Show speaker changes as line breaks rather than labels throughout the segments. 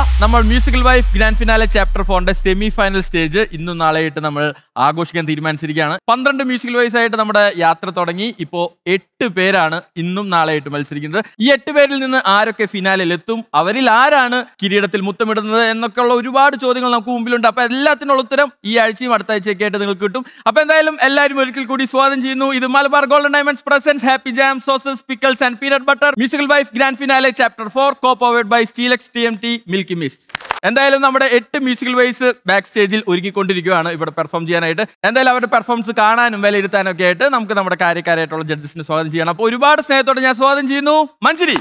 നമ്മൾ musical wife grand finale chapter ഫോറിന്റെ semi final stage ഇന്നും നാളെയായിട്ട് നമ്മൾ ആഘോഷിക്കാൻ തീരുമാനിച്ചിരിക്കുകയാണ് പന്ത്രണ്ട് മ്യൂസിക്കൽ വൈസ് ആയിട്ട് നമ്മുടെ യാത്ര തുടങ്ങി ഇപ്പോ എട്ട് പേരാണ് ഇന്നും നാളെയായിട്ട് മത്സരിക്കുന്നത് ഈ എട്ട് പേരിൽ നിന്ന് ആരൊക്കെ ഫിനാലിൽ എത്തും അവരിൽ ആരാണ് കിരീടത്തിൽ മുത്തമിടുന്നത് എന്നൊക്കെയുള്ള ഒരുപാട് ചോദ്യങ്ങൾ നമുക്ക് മുമ്പിലുണ്ട് അപ്പൊ എല്ലാത്തിനുള്ള ഉത്തരം ഈ ആഴ്ചയും അടുത്ത ആഴ്ചയൊക്കെ ആയിട്ട് നിങ്ങൾക്ക് കിട്ടും അപ്പൊ എന്തായാലും എല്ലാവരും ഒരിക്കൽ കൂടി സ്വാഗതം ചെയ്യുന്നു ഇത് Malabar golden diamonds presents happy jam sauces pickles and peanut butter musical wife grand finale chapter four co-powered by Steelux T M T milky mist എന്തായാലും നമ്മുടെ എട്ട് മ്യൂസിക്കൽ വൈസ് ബാക്ക് സ്റ്റേജിൽ ഒരുങ്ങിക്കൊണ്ടിരിക്കുകയാണ് ഇവിടെ പെർഫോം ചെയ്യാനായിട്ട് എന്തായാലും അവരുടെ പെർഫോമൻസ് കാണാനും വിലയിരുത്താനും ഒക്കെ ആയിട്ട് നമുക്ക് നമ്മുടെ കാര്യക്കാരായിട്ടുള്ള ജഡ്ജസിനെ സ്വാഗതം ചെയ്യണം അപ്പോൾ ഒരുപാട് സ്നേഹത്തോടെ ഞാൻ സ്വാഗതം ചെയ്യുന്നു മഞ്ജരി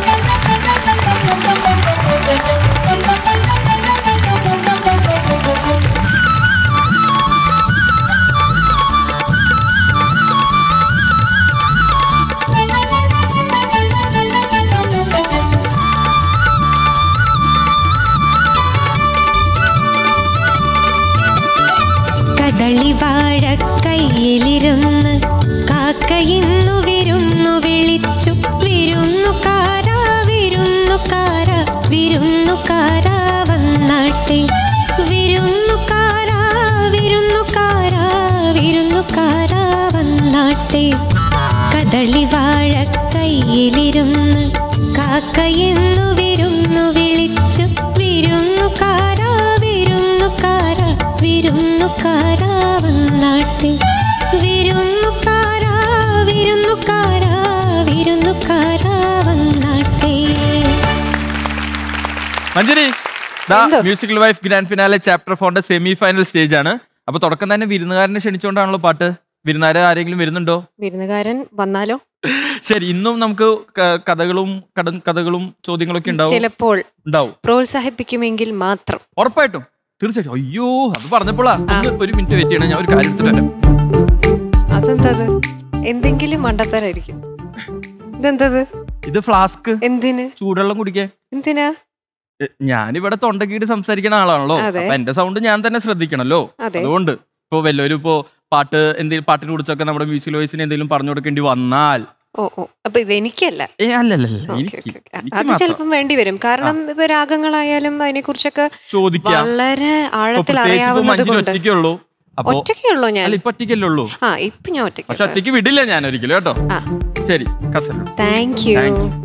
കദളിവാഴ കയ്യിലിരുന്ന് കാക്കയിന്നു വിരുന്നു വിളിച്ചു വിരുന്നുകാരാ വിരുന്നുകാരാ വിരുന്നുകാരാ വന്നാട്ടെ വിരുന്നുകാരാ വിരുന്നുകാരാ വിരുന്നുകാരാ വന്നാട്ടെ കദളിവാഴ കയ്യിലിരുന്ന് കാക്കയിന്നു വിരുന്നു വിളിച്ചു വിരുന്നുകാരാ വിരുന്നുകാരാ വിരുന്നുകാരാ വന്നാട്ടെ വിരുന്നുകാരാ വിരുന്നുകാരാ വിരുന്നുകാരാ വന്നാട്ടെ
Manjari musical wife grand finale chapter ഫോറിന്റെ സെമി ഫൈനൽ സ്റ്റേജ് ആണ് അപ്പൊ തുടക്കം തന്നെ വിരുന്നുകാരനെ ക്ഷണിച്ചുകൊണ്ടാണല്ലോ പാട്ട് വിരുന്നുകാരെ ആരെങ്കിലും വരുന്നുണ്ടോ
വിരുന്നുകാരൻ വന്നാലോ
ശരി ഇന്നും നമുക്ക് ക- കഥകളും കട കഥകളും ചോദ്യങ്ങളൊക്കെ ഉണ്ടാവും
ചിലപ്പോൾ
ഉണ്ടാവും
പ്രോത്സാഹിപ്പിക്കുമെങ്കിൽ മാത്രം
ഉറപ്പായിട്ടും തീർച്ചയായിട്ടും അയ്യോ അത് പറഞ്ഞപ്പോളാ ഒന്ന് ഒരു മിനിറ്റ് വെയിറ്റ് ചെയ്യണം ഞാൻ ഒരു കാര്യം എടുത്തിട്ട് വരാം
അതെന്തത് എന്തെങ്കിലും മണ്ടത്തരായിരിക്കും ഇതെന്തത്
ഇത് ഫ്ലാസ്ക്
എന്തിന്
ചൂടുവെള്ളം കുടിക്കേ
എന്തിനാ
എ, ഞാനിവിടെ തൊണ്ടക്കീട് സംസാരിക്കുന്ന ആളാണല്ലോ
അതെ.
അപ്പൊ എന്റെ സൗണ്ട് ഞാൻ തന്നെ ശ്രദ്ധിക്കണല്ലോ
അതെ
അതുകൊണ്ട് ഇപ്പൊ വല്ലവരും ഇപ്പോ പാട്ട് എന്തെങ്കിലും പാട്ടിനെ കുറിച്ചൊക്കെ നമ്മുടെ മ്യൂസിക് വോയിസിന് എന്തെങ്കിലും പറഞ്ഞു കൊടുക്കേണ്ടി വന്നാൽ
ഓ ഓ അപ്പൊ ഇത് എനിക്കല്ല
ഏ അല്ലല്ല
ഓക്കേ,
എനിക്ക്
ഓക്കേ, ഓക്കേ.
എനിക്ക്
അത്
മാത്രം.
ചിലപ്പം വേണ്ടി വരും കാരണം ഇപ്പൊ രാഗങ്ങളായാലും അതിനെ കുറിച്ചൊക്കെ
ചോദിക്കാം
വളരെ
ഇപ്പൊ
ആഴത്തിൽ
പ്രത്യേകിച്ച് ഇപ്പൊ
അറിയാവുന്നത്
മഞ്ജിന്
കൊണ്ട്
ഒറ്റയ്ക്കേ ഉള്ളൂ അപ്പൊ
ഒറ്റയ്ക്കുള്ളൂ ഞാൻ
അല്ല ഇപ്പൊ ഒറ്റയ്ക്കല്ലേ ഉള്ളൂ
ആ ഇപ്പൊ ഞാൻ
പക്ഷെ
ഒറ്റയ്ക്ക്
ഒറ്റയ്ക്ക് വിടില്ല ഞാൻ ഒരിക്കലും കേട്ടോ
ആ
ശരി കസലു
താങ്ക് യു
Thank you.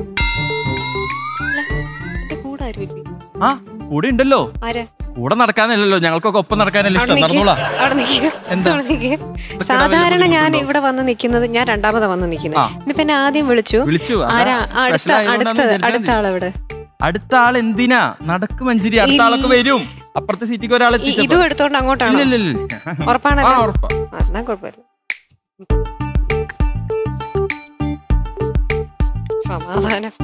എന്റെ കൂടെ ആരുമില്ലേ
ആ കൂടെ ഉണ്ടല്ലോ
ആരാ
കൂടെ നടക്കാനല്ലല്ലോ ഞങ്ങൾക്കൊക്കെ ഒപ്പം നടക്കാനല്ലേ
അവിടെ
ഇഷ്ടം
നിക്ക്.
നടന്നോളാ
അവിടെ നിക്ക്.
എന്താ?
അവിടെ നിക്ക്.
ഇതൊക്കെ
സാധാരണ
വല്ല
ഞാൻ
ബുദ്ധിമുട്ടുണ്ടോ?
ഇവിടെ വന്ന് നിൽക്കുന്നത് ഞാൻ രണ്ടാമതാ വന്ന് നിൽക്കുന്നത്
ആ.
ഇന്നിപ്പോ എന്നെ ആദ്യം വിളിച്ചു
വിളിച്ചു അതാ
ആരാ അടുത്ത
special ആയതുകൊണ്ടാണ്
അടുത്ത
വിചാരിച്ചാ
അടുത്ത
മതി.
ആളെവിടെ
അടുത്ത ആൾ എന്തിനാ നടക്ക് മഞ്ചേരി അടുത്ത
ഇല്ല.
ആളൊക്കെ വരും അപ്പുറത്തെ സീറ്റിക്ക് ഒരാൾ
ഈ- ഇതും എടുത്തോണ്ട് അങ്ങോട്ടാണോ ഉറപ്പാണല്ലോ
ആ, ഉറപ്പാ.
ആ, എന്നാ കുഴപ്പമില്ല സമാധാനം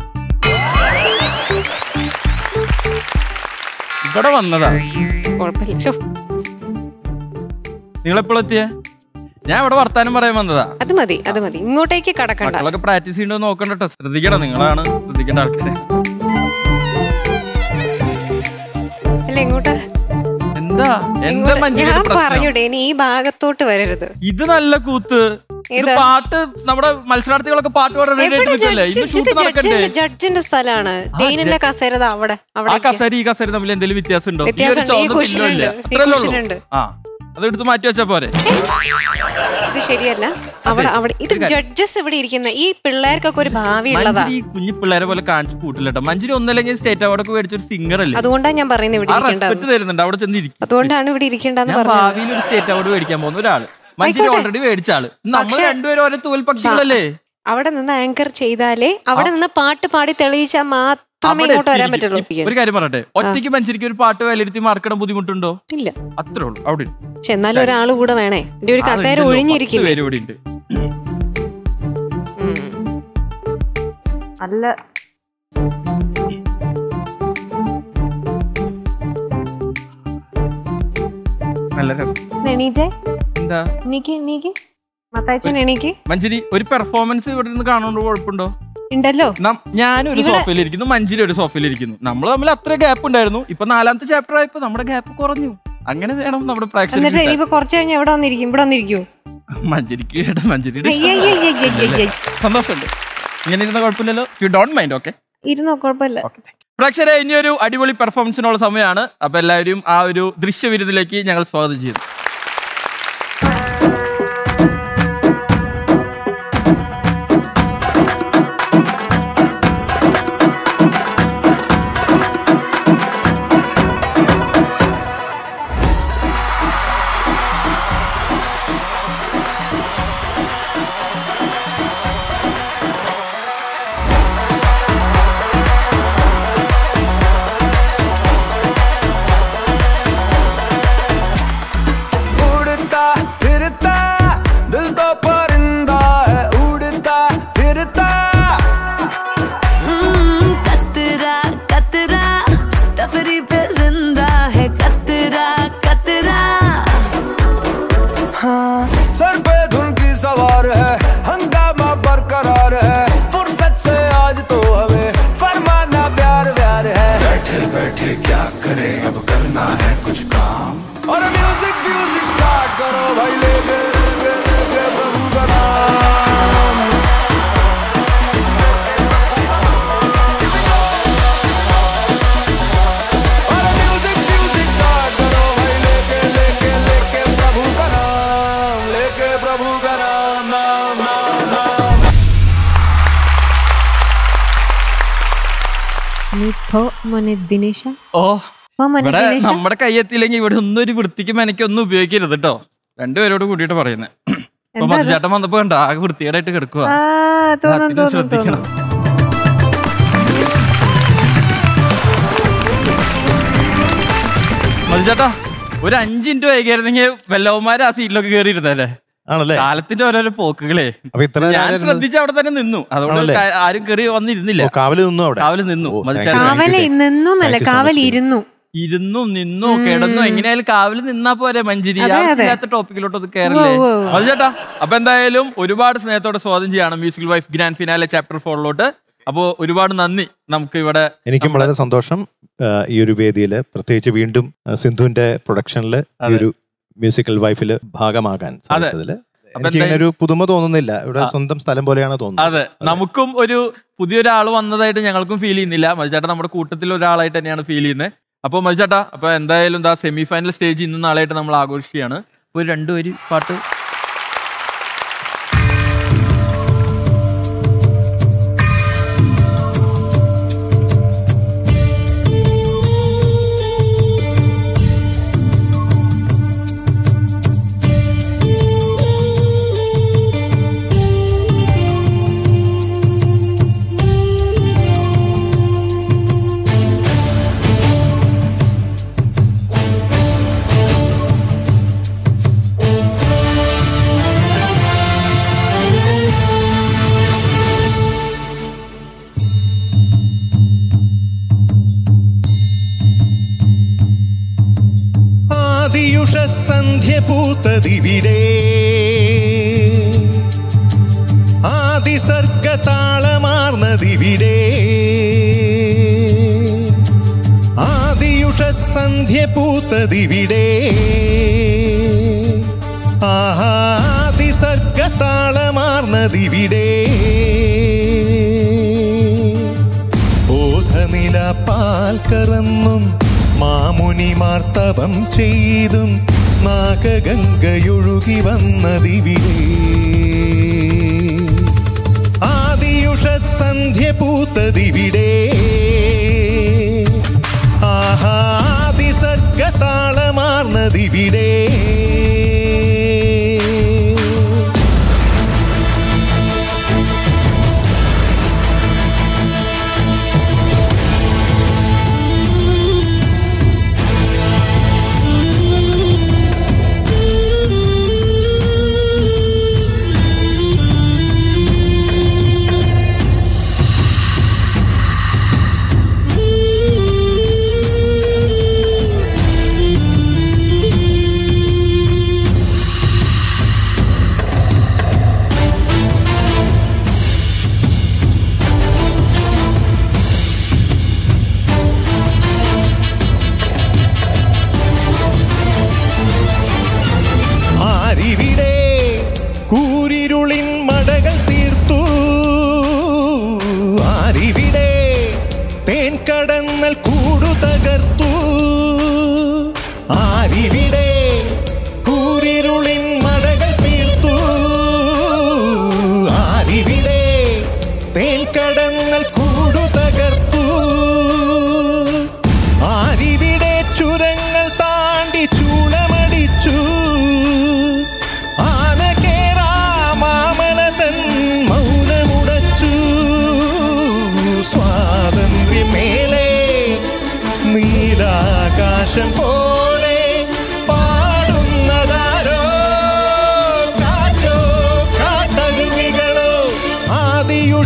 ഇവിടെ വന്നതാ
കുഴപ്പമില്ല ശ്ശോ,
നിങ്ങളെപ്പോഴും എത്തിയേ ഞാൻ ഇവിടെ വർത്താനം പറയാൻ വന്നതാ
അത് മതി അത് മതി ഇങ്ങോട്ടേക്ക് കടക്കണ്ട
മക്കളൊക്കെ പ്രാക്ടീസ് ചെയ്യണ്ടോ നോക്കണ്ട കേട്ടോ ശ്രദ്ധിക്കണം നിങ്ങളാണ് ശ്രദ്ധിക്കേണ്ട ആൾക്കാരെ
അല്ല ഇങ്ങോട്ട്
എന്താ എന്താ
ഇങ്ങോട്ട്
മഞ്ജുരിയുടെ
ഞാൻ
പ്രശ്നം
പറഞ്ഞൂടെ ഇനി ഈ ഭാഗത്തോട്ട് വരരുത്
ഇത് നല്ല കൂത്ത് ഇത്
ഏത്?
പാട്ട് നമ്മുടെ മത്സരാർത്ഥികളൊക്കെ പാട്ട് പാടാൻ റെഡി
എവിടെ
ആയിട്ടില്ലേ
ജഡ്ജ്
ഇന്ന് ഷൂട്ട്
ഇത്
നടക്കണ്ടേ
ജഡ്ജിന്റെ ജഡ്ജിന്റെ സ്ഥലമാണ് ദൈനിന്റെ കസേര ദാ അവിടെ
ആ
അവിടെ
കസേര ഈ കസേര തമ്മിൽ എന്തെങ്കിലും വ്യത്യാസം ഉണ്ടോ
വ്യത്യാസമുണ്ട്. ഈ cushion ഉണ്ട്. ഈ cushion ഉണ്ട്.
ആ അത് എടുത്ത് മാറ്റി വെച്ചാ പോരെ
ഇത് ശരിയല്ല അവിടെ അവിടെ ഇത് ജഡ്ജസ് ഇവിടെ ഇരിക്കുന്ന ഈ പിള്ളേർക്കൊക്കെ ഒരു ഭാവി ഉള്ളതാ
മഞ്ജരി ഈ കുഞ്ഞു പിള്ളേരെ പോലെ കാണിച്ചു കൂട്ടില്ല കേട്ടോ മഞ്ജരി ഒന്നല്ലെങ്കിൽ സ്റ്റേറ്റ് അവാർഡൊക്കെ മേടിച്ച ഒരു സിംഗർ അല്ലേ
അതുകൊണ്ടാണ് ഞാൻ പറയുന്നത് ഇവിടെ
ആ
ഇരിക്കേണ്ടത്
റെസ്പെക്ട് തരുന്നുണ്ട് അവിടെ ചെന്ന് ഇരിക്കും
അതുകൊണ്ടാണ് ഇവിടെ ഇരിക്കേണ്ടെന്ന്
ഞാൻ
പറഞ്ഞത്
ഭാവിയിൽ ഒരു സ്റ്റേറ്റ് അവാർഡ് മേടിക്കാൻ പോകുന്ന ഒരാള് മഞ്ജരി
ആയിക്കോട്ടെ.
ഓൾറെഡി മേടിച്ച ആള് നമ്മൾ
പക്ഷേ-
രണ്ടുപേരും ഓരോ തൂവൽ പക്ഷികളല്ലേ
അവിടെ നിന്ന് ആങ്കർ ചെയ്താലേ അവിടെ നിന്ന് പാട്ട് പാടി തെളിയിച്ചാൽ മാത്രമേ
അവിടെ
ഇങ്ങോട്ട് വരാൻ
എത്തിയിരിക്കും.
പറ്റുള്ളൂ
ഒരു കാര്യം പറയട്ടെ ഒറ്റയ്ക്ക് മനുഷ്യർക്ക് ഒരു പാട്ട് വിലയിരുത്തി മാർക്കിടാൻ ബുദ്ധിമുട്ടുണ്ടോ
ഇല്ല
അത്രേ ഉള്ളൂ അവിടെ ഇരി.
പക്ഷെ എന്നാലും ഒരാൾ കൂടെ വേണേ എന്റെ ഒരു
ആ,
കസേര
ഉണ്ടല്ലോ. പത്ത്
ഒഴിഞ്ഞിരിക്കില്ലേ
പേര് ഇവിടെ ഉണ്ട്
ഉം. അല്ല
നല്ല രസം
എണീറ്റേ
എന്താ
എണീക്ക് എണീക്ക് മത്തായച്ചൻ എണീക്ക്
മഞ്ജരി ഒരു പെർഫോമൻസ് ഇവിടെ നിന്ന് കാണുന്നത് കുഴപ്പമുണ്ടോ
ഉണ്ടല്ലോ
നം- ഞാനൊരു സോഫയിൽ ഇരിക്കുന്നു മഞ്ജരി ഒരു സോഫയിൽ ഇരിക്കുന്നു നമ്മൾ തമ്മിൽ അത്ര ഗ്യാപ്പ് ഉണ്ടായിരുന്നു ഇപ്പൊ നാലാമത്തെ ചാപ്റ്റർ ആയപ്പോ നമ്മുടെ ഗ്യാപ്പ് കുറഞ്ഞു അങ്ങനെ വേണം നമ്മുടെ
എന്നിട്ട്
പ്രേക്ഷകർ
ഇനിയിപ്പോ കുറച്ച് കഴിഞ്ഞ് എവിടെ വന്നിരിക്കും ഇവിടെ വന്നിരിക്കൂ
മഞ്ജരിക്ക് കേട്ടോ മഞ്ജരിയുടെ
അയ്യ,
ഇഷ്ടം.
അയ്യ, അയ്യ, അയ്യ, അയ്യ.
സന്തോഷമുണ്ട് ഇങ്ങനെ ഇരുന്ന കുഴപ്പമില്ലല്ലോ യു ഡോണ്ട് മൈൻഡ് ഓക്കെ
ഇരുന്നോ കുഴപ്പമില്ല
ഓക്കെ പ്രേക്ഷകരെ ഇനിയൊരു അടിപൊളി പെർഫോമൻസിനുള്ള സമയമാണ് അപ്പൊ എല്ലാവരും ആ ഒരു ദൃശ്യവിരുന്നിലേക്ക് ഞങ്ങൾ സ്വാഗതം ചെയ്യുന്നു
उड़ता फिरता दिल तो परिंदा है उड़ता फिरता
कतरा कतरा टफरी पे जिंदा है कतरा कतरा
हाँ सर पे धुन की सवार है हंगामा बरकरार है फुर्सत से आज तो हमें फरमाना प्यार व्यार है बैठे बैठे क्या करें अब करना है कुछ काम और म्यूजिक म्यूजिक स्टार्ट करो भाई ले ले ले ले प्रभु का नाम और म्यूजिक म्यूजिक स्टार्ट करो भाई लेके लेके लेके प्रभु का नाम लेके प्रभु का नाम नाम नाम नाम
നീ പോ മോനെ ദിനേശ
ഓ
പോ മോനെ
ഇവിടെ
ദിനേശ
നമ്മുടെ കയ്യെത്തിയില്ലെങ്കിൽ ഇവിടെ ഒന്നും ഒരു വൃത്തിക്ക് മെനക്കൊന്നും ഉപയോഗിക്കരുത് കേട്ടോ രണ്ടുപേരോട് കൂടിയിട്ട് പറയുന്നത് ഇപ്പൊ
എന്താ അത്?
മധുചേട്ടൻ വന്നപ്പോ കണ്ട ആകെ വൃത്തികേടായിട്ട് കിടക്കുക
ആ തോന്നും തോന്നും തോന്നും
മധുചേട്ടാ ഒരു അഞ്ച് മിനിറ്റ് വൈകിയായിരുന്നെങ്കിൽ വെല്ലവന്മാര് ആ സീറ്റിലൊക്കെ കയറിയിരുന്നല്ലേ
ആണല്ലേ
കാലത്തിന്റെ ഓരോരോ പോക്കുകളെ
അപ്പൊ ഇത്ര
ഞാൻ
നേരം ഇരുന്ന്
ശ്രദ്ധിച്ച് അവിടെ തന്നെ നിന്നു അതുകൊണ്ട്
ആണല്ലേ?
കാ- ആരും കയറി വന്നിരുന്നില്ല
ഓ, കാവല് നിന്നു അവിടെ
കാവല് നിന്നു
ഓ,
മതിച്ചാൽ
thank you.
കാവല നിന്നൂന്നല്ല
Thank you so
കാവൽ
much.
ഇരുന്നു
ഇരുന്നു നിന്നു കിടന്നു എങ്ങനെയായാലും കാവല് നിന്നാ പോരെ മഞ്ചേരി
അതെ, അതെ.
ആവശ്യമില്ലാത്ത ടോപ്പിക്കിലോട്ട് അത് കയറില്ലേ
ഉവ്വ് ഉവ്വ്.
മതിച്ചേട്ടാ അപ്പൊ എന്തായാലും ഒരുപാട് സ്നേഹത്തോടെ സ്വാഗതം ചെയ്യാണ് musical wife grand finale chapter ഫോറിലോട്ട് അപ്പോ ഒരുപാട് നന്ദി നമുക്ക് ഇവിടെ
എനിക്കും വളരെ സന്തോഷം ആ, ഈ ഒരു വേദിയിൽ പ്രത്യേകിച്ച് വീണ്ടും ആ, സിന്ധുവിന്റെ പ്രൊഡക്ഷനിൽ ഈ ഒരു മ്യൂസിക്കൽ വൈഫിൽ ഭാഗമാകാൻ സാധിച്ചതിൽ
അപ്പൊ
എനിക്ക് ഇങ്ങനെ ഒരു പുതുമ തോന്നുന്നില്ല ഇവിടെ സ്വന്തം സ്ഥലം പോലെയാണ് തോന്നുന്നത്
അതെ നമുക്കും ഒരു പുതിയൊരാൾ വന്നതായിട്ട് ഞങ്ങൾക്കും ഫീൽ ചെയ്യുന്നില്ല മതിച്ചേട്ടാ നമ്മുടെ കൂട്ടത്തിൽ ഒരാളായിട്ട് തന്നെയാണ് ഫീൽ ചെയ്യുന്നത് അപ്പോൾ മതിച്ചേട്ടാ അപ്പൊ എന്തായാലും എന്താ സെമി ഫൈനൽ സ്റ്റേജ് ഇന്നും നാളെയായിട്ട് നമ്മൾ ആഘോഷിക്കുകയാണ് അപ്പോൾ ഒരു രണ്ടുപേര് പാട്ട്
ആദിയുഷ സന്ധ്യ പൂത്തതിവിടെ ആദിസർഗതാളമാർന്നതിവിടെ ആദിയുഷ സന്ധ്യ പൂത്തതിവിടെ ആദിസർഗതാളമാർന്നതിവിടെ ബോധനില പാൽ കറന്നും മാമുനിമാർ തപം ചെയ്തും നാഗഗംഗയൊഴുകി വന്നതിവിടെ ആദിയുഷ സന്ധ്യ പൂത്തതിവിടെ ആഹാദി സർഗതാളമാർന്നതിവിടെ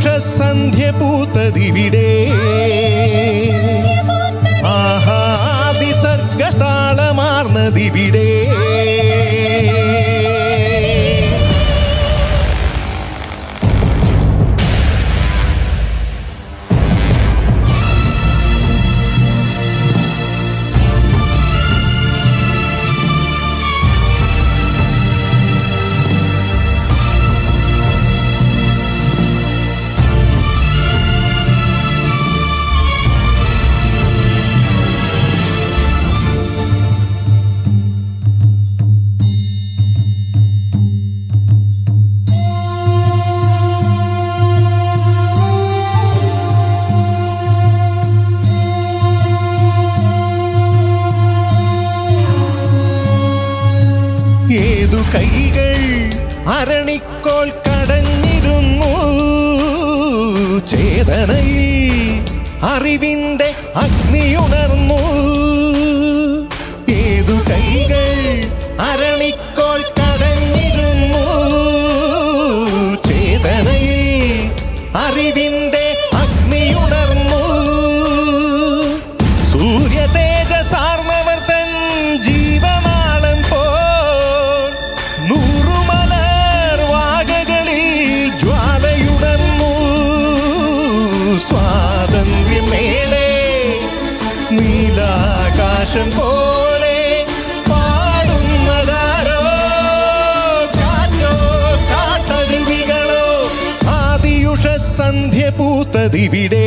ആദിയുഷസന്ധ്യ പൂത്തതിവിടെ ആഹാദിസർഗതാളമാർന്നതിവിടെ ഏതു കൈകൾ അരണിക്കോൽ കടഞ്ഞിരുന്നു ചേതനയിൽ അറിവിന്റെ അഗ്നിയുണർന്നു ഏതു കൈകൾ അരണിക്കോൽ കടഞ്ഞിരുന്നു ചേതനയിൽ അറിവിന്റെ അഗ്നിയുണർന്നു സൂര്യ തേജസാർന്നവർ തൻ ജീവനാളം പോൽ നൂറുമലർ വാകകളിൽ ജ്വാലയുടർന്നു സ്വാതന്ത്ര്യമേളെ നീലാകാശം പോലെ പാടുന്നതാരോ കാറ്റോ കാട്ടരുവികളോ ആദിയുഷ സന്ധ്യ പൂത്തതിവിടെ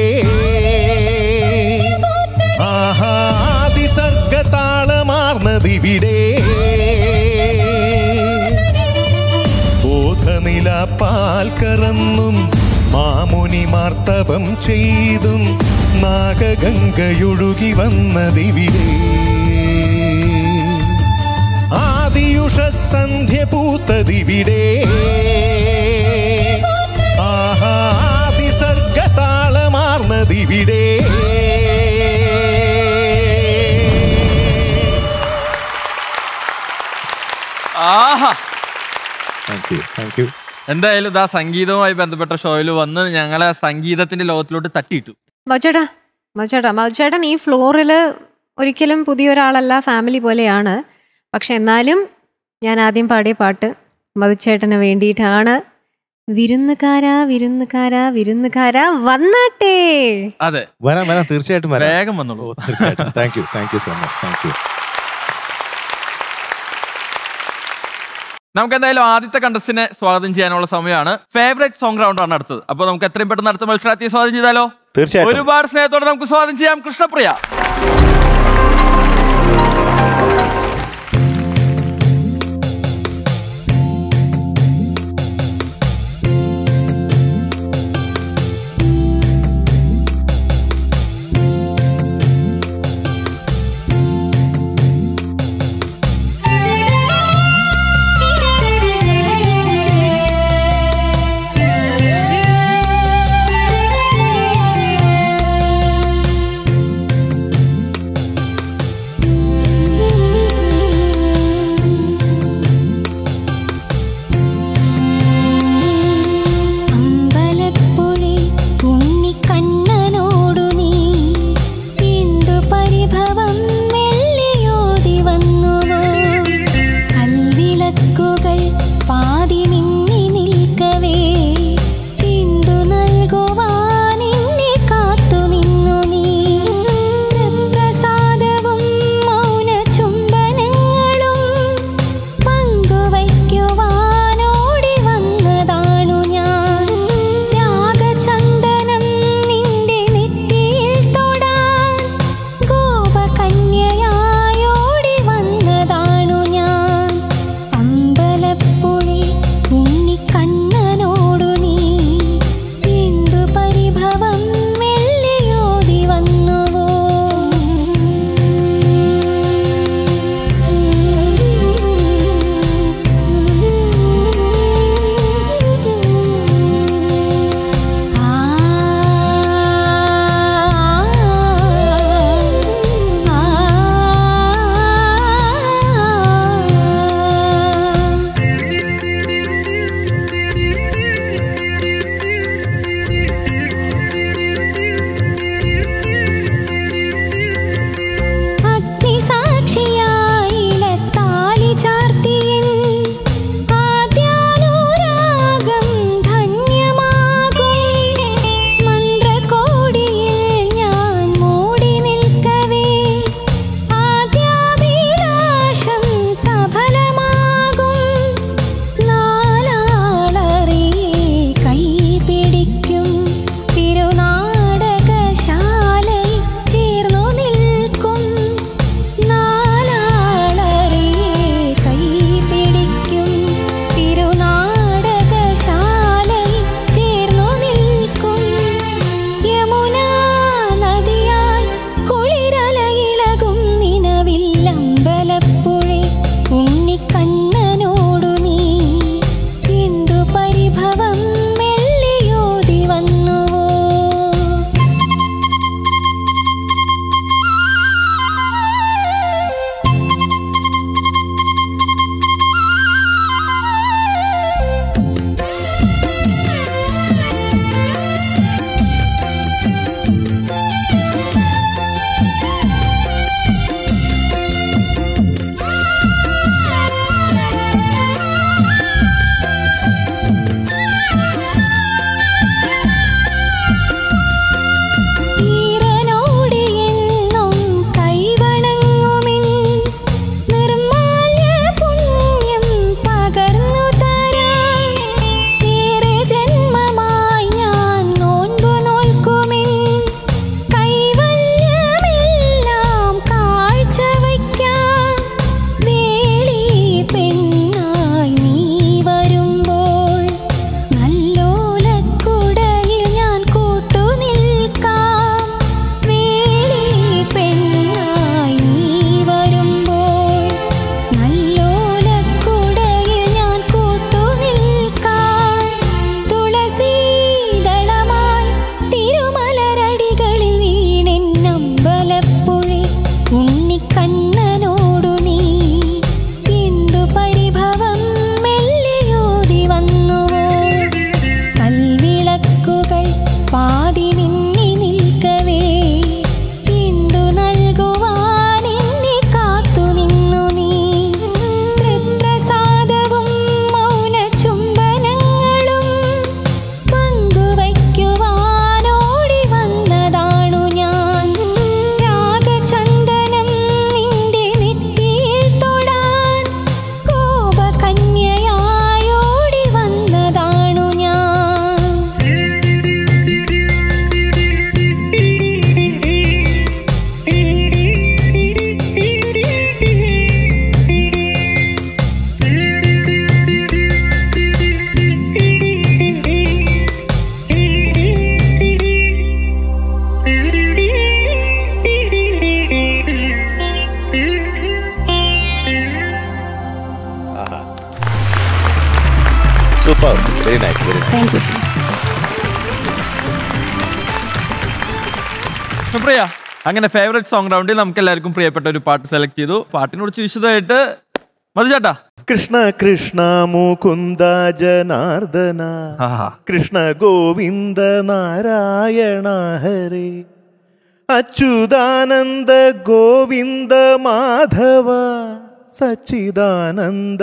ആഹാദിസർഗതാളമാർന്നതിവിടെ ബോധനില പാൽ കറന്നും മാമുനി മാർത്തവം ചെയ്തും നാഗഗംഗയൊഴുകി വന്നതിവിടെ ആദിയുഷ സന്ധ്യ പൂത്തതിവിടെ ആഹാദിസർഗതാളമാർന്നതിവിടെ
ആഹാ
താങ്ക് യു താങ്ക് യു
എന്തായാലും ഇതാ സംഗീതവുമായി ബന്ധപ്പെട്ട ഷോയിൽ വന്ന് ഞങ്ങളെ സംഗീതത്തിന്റെ ലോകത്തിലോട്ട് തട്ടിയിട്ടു
മധുചേട്ടാ മധുചേട്ടാ മധുചേട്ടൻ ഈ ഫ്ലോറിൽ ഒരിക്കലും പുതിയൊരാളല്ല ഫാമിലി പോലെയാണ് പക്ഷെ എന്നാലും ഞാൻ ആദ്യം പാടിയ പാട്ട് മധുചേട്ടന് വേണ്ടിയിട്ടാണ് വിരുന്നുകാരാ വിരുന്നുകാരാ വിരുന്നുകാരാ വന്നാട്ടെ
അതെ
വരാം വരാം തീർച്ചയായിട്ടും വരാം
വേഗം
ഓ
വന്നോളൂ
തീർച്ചയായിട്ടും thank you thank you so much thank you
നമുക്ക് എന്തായാലും ആദ്യത്തെ കണ്ടസ്റ്റിനെ സ്വാഗതം ചെയ്യാനുള്ള സമയമാണ് ഫേവറേറ്റ് സോങ് റൗണ്ട് ആണ് അടുത്തത് അപ്പൊ നമുക്ക് എത്രയും പെട്ടെന്ന് അടുത്ത മത്സരാർത്ഥിയെ സ്വാഗതം ചെയ്താലോ
തീർച്ചയായിട്ടും
ഒരുപാട് സ്നേഹത്തോടെ നമുക്ക് സ്വാഗതം ചെയ്യാം കൃഷ്ണപ്രിയ
ും
super very nice very nice
thank you sir
Krishnapriya അങ്ങനെ ഫേവറേറ്റ് സോങ് റൗണ്ടിൽ നമുക്ക് എല്ലാവർക്കും പ്രിയപ്പെട്ട ഒരു പാട്ട് സെലക്ട് ചെയ്തു പാട്ടിനെ കുറിച്ച് വിശദമായിട്ട് മതി ചേട്ടാ
കൃഷ്ണ കൃഷ്ണ മുകുന്ദ ജനാർദ്ദന
ആഹാ.
കൃഷ്ണ ഗോവിന്ദ നാരായണ ഹരേ അച്യുതാനന്ദ ഗോവിന്ദ മാധവ സച്ചിദാനന്ദ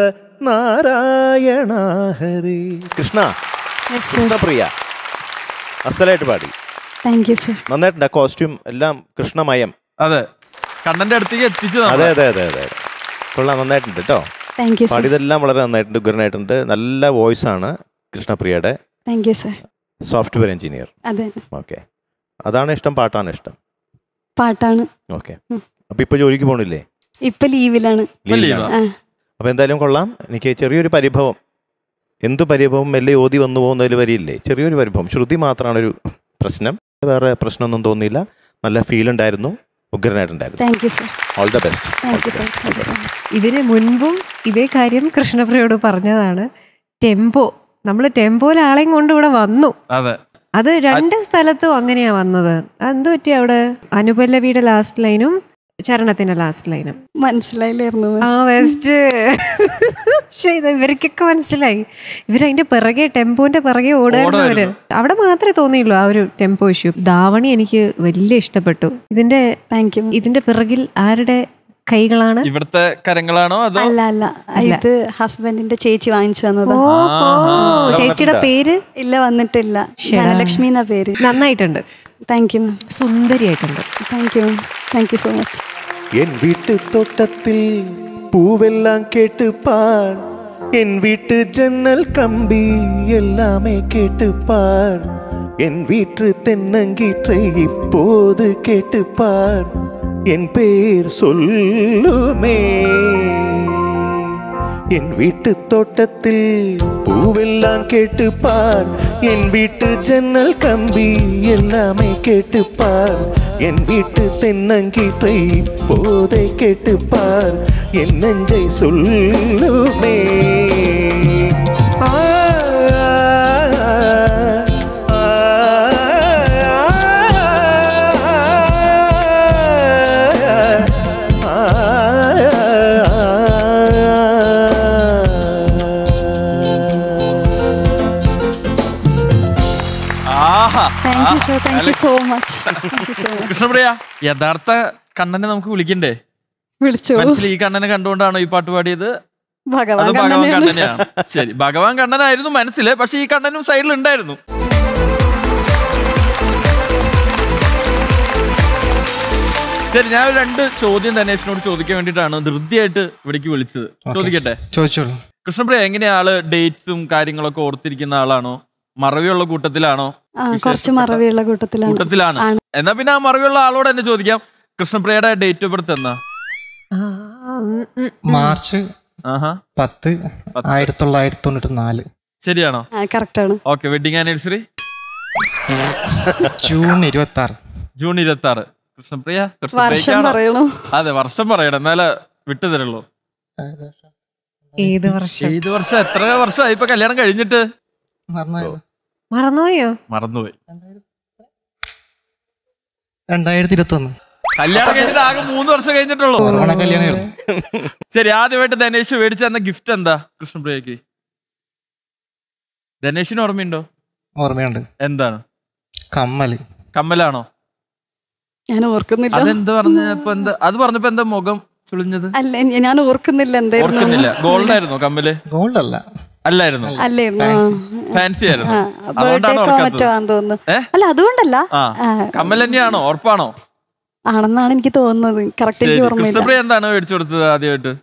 നാരായണ ഹരേ കൃഷ്ണ കൃഷ്ണപ്രിയ അസലായിട്ട് പാടി
താങ്ക് യു സർ
നന്നായിട്ടുണ്ട് കോസ്റ്റ്യൂം എല്ലാം കൃഷ്ണമയം
അതെ കണ്ണന്റെ അടുത്തേക്ക് എത്തിച്ചു
അതെ
നമ്മളെ.
അതെ അതെ അതെ കൊള്ളാം നന്നായിട്ടുണ്ട് കേട്ടോ
താങ്ക് യു സർ
പാടിയതെല്ലാം വളരെ നന്നായിട്ടുണ്ട് ഉഗ്രനായിട്ടുണ്ട് നല്ല വോയിസ് ആണ് കൃഷ്ണപ്രിയയുടെ
thank you sir
software engineer
അതെ
ഓക്കെ അതാണ് ഇഷ്ടം പാട്ടാണ് ഇഷ്ടം
പാട്ടാണ്
ഓക്കെ അപ്പൊ ഇപ്പൊ ജോലിക്ക് പോണില്ലേ
ഇപ്പൊ ലീവിലാണ്
ഇപ്പൊ
ലീവിലാണ്.
ലീവാ.
ആ
അപ്പൊ എന്തായാലും കൊള്ളാം എനിക്ക് ചെറിയൊരു പരിഭവം എന്ത് പരിഭവം മെല്ലെ ഓതി വന്നു പോകുന്നതിൽ വരിയില്ലേ ചെറിയൊരു പരിഭവം ശ്രുതി മാത്രമാണ് ഒരു പ്രശ്നം വേറെ പ്രശ്നമൊന്നും തോന്നിയില്ല നല്ല ഫീൽ ഉണ്ടായിരുന്നു ഉഗ്രനായിട്ടുണ്ടായിരുന്നു
thank you sir
all the best
thank you sir thank you so much
ഇതിന് മുൻപും ഇതേ കാര്യം കൃഷ്ണപ്രിയോട് പറഞ്ഞതാണ് ടെമ്പോ നമ്മൾ ടെമ്പോയിൽ ആളെയും കൊണ്ട് ഇവിടെ വന്നു
അതെ
അത് രണ്ട് സ്ഥലത്തും അങ്ങനെയാ വന്നത് എന്ത് പറ്റി അവിടെ അനുപല്ലവിയുടെ ലാസ്റ്റ് ലൈനും ചരണത്തിന്റെ ലാസ്റ്റ് ലൈനും
മനസ്സിലായില്ലായിരുന്നു
ആ വെസ്റ്റ് പക്ഷെ ഇത് ഇവർക്കൊക്കെ മനസ്സിലായി ഇവരതിന്റെ പിറകെ ടെമ്പോന്റെ പിറകെ ഓടുന്നവര്
ഓടുമായിരുന്നു.
അവിടെ മാത്രമേ തോന്നിയുള്ളൂ ആ ഒരു ടെമ്പോ ഇഷ്യൂ ധാവണി എനിക്ക് വലിയ ഇഷ്ടപ്പെട്ടു ഇതിന്റെ
താങ്ക് യു
ഇതിന്റെ പിറകിൽ ആരുടെ കൈകളാണ്
ഇവിടുത്തെ കരങ്ങളാണോ അതോ
അല്ല അല്ല ഇത് ഹസ്ബൻഡിന്റെ ചേച്ചി വാങ്ങിച്ചു തന്നത്
ഓ ഓ ചേച്ചിയുടെ പേര്
ഇല്ല വന്നിട്ടില്ല
ശ്ശെടാ.
ധനലക്ഷ്മി എന്നാ പേര്
നന്നായിട്ടുണ്ട്
താങ്ക് യു മാം
സുന്ദരിയായിട്ടുണ്ട്
thank you ma'am thank you so much
என் வீட்டு தோட்டத்தில் பூவெல்லாம் கேட்டு பார் என் வீட்டு ஜன்னல் கம்பி எல்லாமே கேட்டு பார் என் வீட்டு தென்னங்கீற்றை இப்போது கேட்டு பார் என் பேர் சொல்லுமே என் வீட்டு தோட்டத்தில் பூவெல்லாம் கேட்டு பார் என் வீட்டு ஜன்னல் கம்பி எல்லாமே கேட்டு பார் என் வீட்டு தென்னங்கீற்றை இப்போதை கேட்டு பார் என் நெஞ்சை சொல்லுமே ஆ, ஆ,
ആഹാ
thank you sir thank you so much thank you so much
Krishnapriya യഥാർത്ഥ കണ്ണനെ നമുക്ക് വിളിക്കണ്ടേ
വിളിച്ചോളൂ
മനസ്സിൽ ഈ കണ്ണനെ കണ്ടുകൊണ്ടാണോ ഈ പാട്ട് പാടിയത്
ഭഗവാൻ
അത് ഭഗവാൻ
കണ്ണനെയാണ്
കണ്ണനെയാണ് ശരി ഭഗവാൻ കണ്ണനായിരുന്നു മനസ്സില് പക്ഷെ ഈ കണ്ണനും സൈഡിൽ ഉണ്ടായിരുന്നു ശരി ഞാൻ ഒരു രണ്ട് ചോദ്യം ധനേഷിനോട് ചോദിക്കാൻ വേണ്ടിയിട്ടാണ് ധൃതിയായിട്ട് ഇവിടേക്ക് വിളിച്ചത് ചോദിക്കട്ടെ
ചോദിച്ചോളൂ
കൃഷ്ണപ്രിയ എങ്ങനെയാ ആള് ഡേറ്റ്സും കാര്യങ്ങളൊക്കെ ഓർത്തിരിക്കുന്ന ആളാണോ മറവിയുള്ള കൂട്ടത്തിലാണോ
ആ കുറച്ച്
വിശേഷപ്പെട്ട
മറവിയുള്ള കൂട്ടത്തിലാണ്
കൂട്ടത്തിലാണ്
ആണ്.
എന്നാ പിന്നെ ആ മറവിയുള്ള ആളോട് തന്നെ ചോദിക്കാം കൃഷ്ണപ്രിയയുടെ ഡേറ്റ് ഓഫ് ബർത്ത് എന്നാ
ആ, ഉം, ഉം.
മാർച്ച്
ആഹാ
പത്ത്
പത്ത്.
ആയിരത്തി തൊള്ളായിരത്തി തൊണ്ണൂറ്റി നാല്
ശരിയാണോ
ആ കറക്റ്റ് ആണ്
ഓക്കെ വെഡിങ് ആനിവേഴ്സറി
ജൂൺ ഇരുപത്തി ആറ്
ജൂൺ ഇരുപത്തി ആറ് കൃഷ്ണപ്രിയ
വർഷം
കൃഷ്ണപ്രിയക്കാണോ
പറയണു
അതെ വർഷം പറയണം എന്നാലേ വിട്ടു തരുള്ളൂ
ഏത് വർഷം
ഏത് വർഷം എത്ര വർഷമായി ഇപ്പൊ കല്യാണം കഴിഞ്ഞിട്ട്
മറന്നായോ?
മറന്നുപോയോ
മറന്നുപോയി
രണ്ടായിരത്തി ഇരുപത്തി ഒന്ന്
കല്യാണം കഴിഞ്ഞിട്ട് ആകെ മൂന്ന് വർഷം കഴിഞ്ഞിട്ടുള്ളൂ
കൊറോണ കല്യാണമായിരുന്നു
ശരി ആദ്യമായിട്ട് ധനേഷ് മേടിച്ച തന്ന ഗിഫ്റ്റ് എന്താ കൃഷ്ണപ്രിയക്ക് ധനേഷിന് ഓർമ്മയുണ്ടോ
ഓർമ്മയുണ്ട്
എന്താണ്
കമ്മല്
കമ്മലാണോ
ഞാൻ ഓർക്കുന്നില്ല
അതെന്ത് പറഞ്ഞപ്പോ എന്താ അത് പറഞ്ഞപ്പോ എന്താ മുഖം ചുളിഞ്ഞത്
അല്ല ഞ- ഞാൻ ഓർക്കുന്നില്ല എന്തായിരുന്നു
ഓർക്കുന്നില്ല ഗോൾഡ് ആയിരുന്നോ കമ്മല്
ഗോൾഡ് അല്ല
അല്ലായിരുന്നു
അല്ലായിരുന്നു
ഫാൻസി ആയിരുന്നു
ബർത്ത്ഡേ
അതുകൊണ്ടാണ്
മറ്റോ
ഓർക്കാത്തത്
ആണെന്ന് തോന്നുന്നു
ഏ?
അല്ല അതുകൊണ്ടല്ല
ആ
ആ,
കമ്മൽ തന്നെയാണോ ഉറപ്പാണോ
ആണെന്നാണ് എനിക്ക് തോന്നുന്നത് കറക്റ്റ്
ശരി
എനിക്ക് ഓർമ്മയില്ല
കൃഷ്ണപ്രിയ എന്താണ് മേടിച്ചു കൊടുത്തത് ആദ്യമായിട്ട്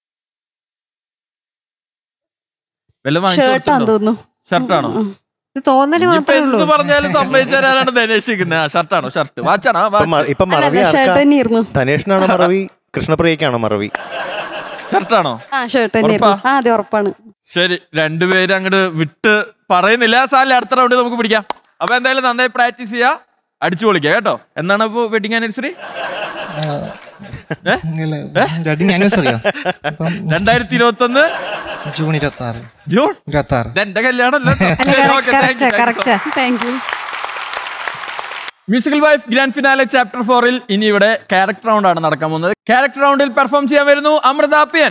വല്ല
ഷർട്ടാന്ന് തോന്നുന്നു
ഷർട്ടാണോ
ഇത് തോന്നല്
ഇപ്പൊ
മാത്രമേ ഉള്ളൂ
എന്ത് പറഞ്ഞാലും സമ്മതിച്ചു തരാനാണ് ധനേഷിക്കുന്നത് ആ ഷർട്ടാണോ ഷർട്ട് വാച്ചാണോ
ഇപ്പൊ മ- ഇപ്പൊ
അല്ല
മറവി
അല്ല ഷർട്ട്
ആർക്കാ
തന്നെയായിരുന്നു
ധനേഷിനാണോ മറവി കൃഷ്ണപ്രിയക്കാണോ മറവി
ഷർട്ടാണോ
ആ ഷർട്ട് തന്നെയായിരുന്നു ആ അതെ ഉറപ്പാണ്
ശരി രണ്ടുപേരും അങ്ങോട്ട് വിട്ട് പറയുന്നില്ല സാലിൽ അടുത്ത റൗണ്ട് നമുക്ക് പിടിക്കാം അപ്പൊ എന്തായാലും നന്നായി പ്രാക്ടീസ് ചെയ്യാ അടിച്ചു പൊളിക്കാം കേട്ടോ എന്നാണ് ഇപ്പൊ വെഡിങ് ആനിവേഴ്സറി
വെഡിങ് ആനിവേഴ്സറിയോ അപ്പം
രണ്ടായിരത്തി ഇരുപത്തി ഒന്ന്
ജൂൺ ഇരുപത്തി ആറ്
ജൂൺ
ഇരുപത്തി ആറ്
ഇത് എന്റെ കല്യാണമല്ല
കറക്റ്റാ കറക്റ്റാ
thank you
musical wife grand finale chapter ഫോറിൽ ഇനി ഇവിടെ ക്യാരക്ടർ റൗണ്ട് ആണ് നടക്കാൻ പോകുന്നത് ക്യാരക്ടർ റൗണ്ടിൽ പെർഫോം ചെയ്യാൻ വരുന്നു അമൃതാപ്യൻ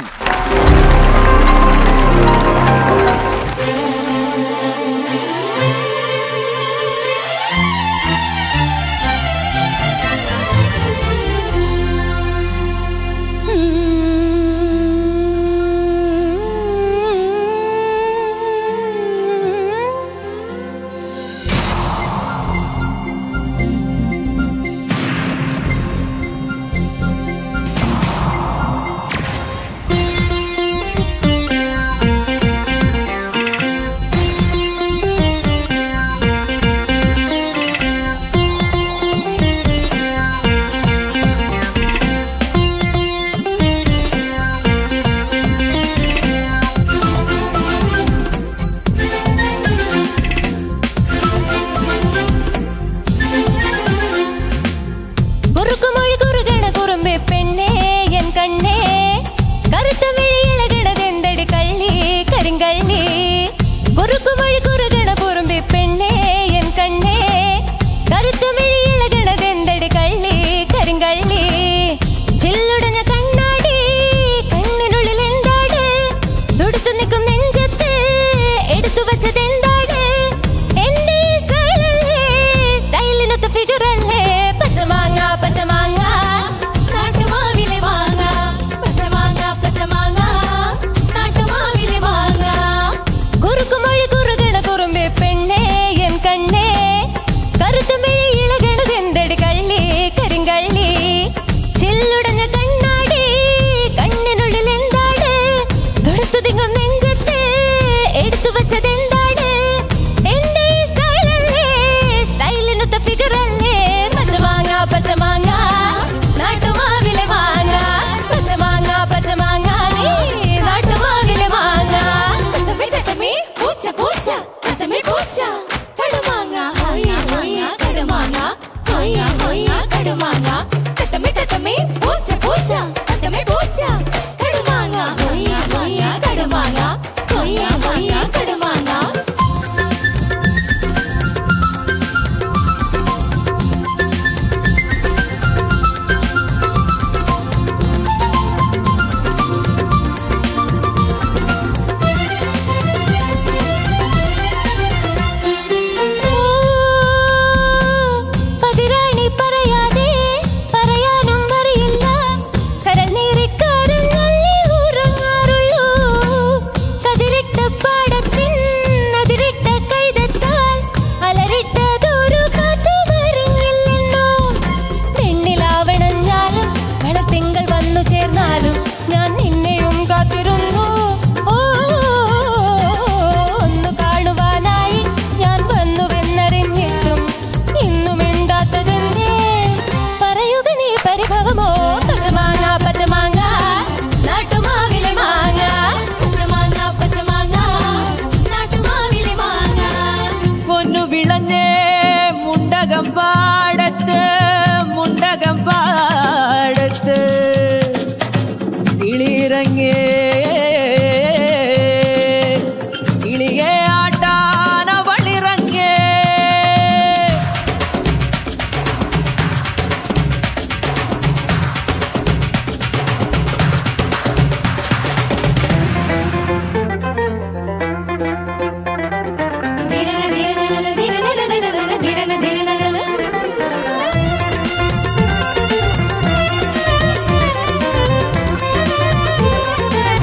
കുറുക്കുമൊഴി കുറുകണ കുറുമ്പെ പെണ്ണേ എൻ കണ്ണേ കറുത്ത വിഴിയിളകണതെന്തടി കള്ളി കരിങ്കള്ളി കുറുക്കുമൊഴി കുറുകണ കുറുമ്പെ പെണ്ണേ എൻ കണ്ണേ കറുത്ത വിഴിയിളകണതെന്തടി കള്ളി കരിങ്കള്ളി ചില്ലുടഞ്ഞ കണ്ണാടി കണ്ണിനുള്ളിൽ എന്താണ് തുടുത്തു നിൽക്കും നെഞ്ചത്ത് എടുത്തു വച്ചതെന്താണ് എന്റെ ഈ സ്റ്റൈലല്ലേ സ്റ്റൈലിനൊത്ത ഫിഗറല്ലേ പച്ചമാങ്ങ പച്ചമാങ്ങ നാട്ടുമാവിലെ മാങ്ങ പച്ചമാങ്ങ പച്ചമാങ്ങ നാട്ടുമാവിലെ മാങ്ങ കുറുക്കുമൊഴി കുറുകണ കുറുമ്പെ പെണ്ണേ എൻ കണ്ണേ കറുത്ത മിഴി ഇളകണതെന്തടി കള്ളി കരിങ്കള്ളി ചില്ലുടഞ്ഞ കണ്ണാടി കണ്ണിനുള്ളിൽ എന്താണ് തൊടുത്തു തിങ്ങും നെഞ്ചത്ത് എടുത്തു വച്ചതെന്താണ് എന്റെ ഈ സ്റ്റൈലല്ലേ സ്റ്റൈലിനൊത്ത ഫിഗറല്ലേ പച്ചമാങ്ങ പച്ചമാങ്ങ നാട്ടുമാവിലെ മാങ്ങ പച്ചമാങ്ങ പച്ചമാങ്ങ നീ നാട്ടുമാവിലെ മാങ്ങ തത്തമ്മി തത്തമ്മി പൂച്ച പൂച്ച തത്തമ്മി പൂച്ച കടുമാങ്ങ ഹൊയ്യ ഹൊയ്യ കടുമാങ്ങ ഹൊയ്യ ഹൊയ്യ കടുമാങ്ങ തത്തമ്മി തത്തമ്മി പൂച്ച പൂച്ച തത്തമ്മി പൂച്ച കടുമാങ്ങ ഹൊയ്യ ഹൊയ്യ കടുമാങ്ങ ഹൊയ്യ ഹൊയ്യ കടുമാങ്ങ പതിരാണി പറയാതെ പറയാനും അറിയില്ല കരൾ നീറിക്കരഞ്ഞല്ലേ ഉറങ്ങാറുള്ളൂ കതിരിട്ട പാടപ്പിൻ അതിരിട്ട കൈതത്താൽ അലരിട്ടതൊരു കാറ്റുമറിഞ്ഞില്ലെന്നോ പെണ്ണിലാവണഞ്ഞാലും കളത്തിങ്കൾ വന്നു ചേർന്നാലും ഞാൻ നിന്നെയും കാത്തിരുന്നു ഓ ഒന്ന് കാണുവാനായി ഞാൻ വന്നുവെന്നറിഞ്ഞിട്ടും ഇന്നും മിണ്ടാത്തതെന്തേ പറയുക നീ പരിഭവമോ പച്ചമാങ്ങ പച്ചമാങ്ങ നാട്ടുമാവിലെ മാങ്ങ പച്ചമാങ്ങ പച്ചമാങ്ങ നാട്ടുമാവിലെ മാങ്ങ
പൊന്നു വിളഞ്ഞേ മുണ്ടകം പാടത്ത് മുണ്ടകം പാടത്ത് കിളിയിറങ്ങേ കിളിയെ ആട്ടാനവളിറങ്ങേ
ധീരന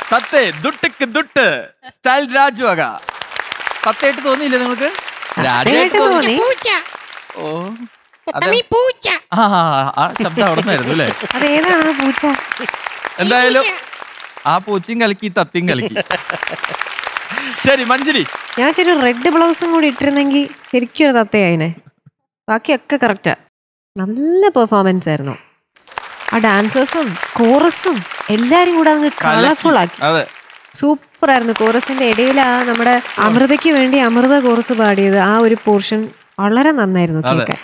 തത്തേ ദുട്ടിക്ക് ദുട്ട് സ്റ്റൈൽ രാജുവക തത്തയായിട്ട് തോന്നിയില്ലേ നിങ്ങൾക്ക് രാജയായിട്ട് തോന്നി ഓ അതെ ആ ആ ശബ്ദം അവിടെ നിന്നായിരുന്നു അല്ലേ
അതേതാണ് ആ പൂച്ച
എന്തായാലും ആ പൂച്ചയും കലക്കി ഈ തത്തയും കലക്കി ശരി മഞ്ജരി
ഞാൻ ഇച്ചിരി റെഡ് ബ്ലൗസും കൂടി ഇട്ടിരുന്നെങ്കിൽ ശരിക്കും ഒരു തത്തയായിനെ ബാക്കിയൊക്കെ കറക്റ്റാ നല്ല പെർഫോമൻസ് ആയിരുന്നു ആ ഡാൻസേഴ്സും കോറസും എല്ലാരും കൂടെ അങ്ങ് കളർഫുൾ ആക്കി
അതെ
സൂപ്പർ ആയിരുന്നു കോറസിന്റെ ഇടയിൽ ആ നമ്മുടെ അമൃതയ്ക്ക് വേണ്ടി അമൃത കോറസ് പാടിയത് ആ ഒരു പോർഷൻ വളരെ നന്നായിരുന്നു
അതെ.
കേൾക്കാൻ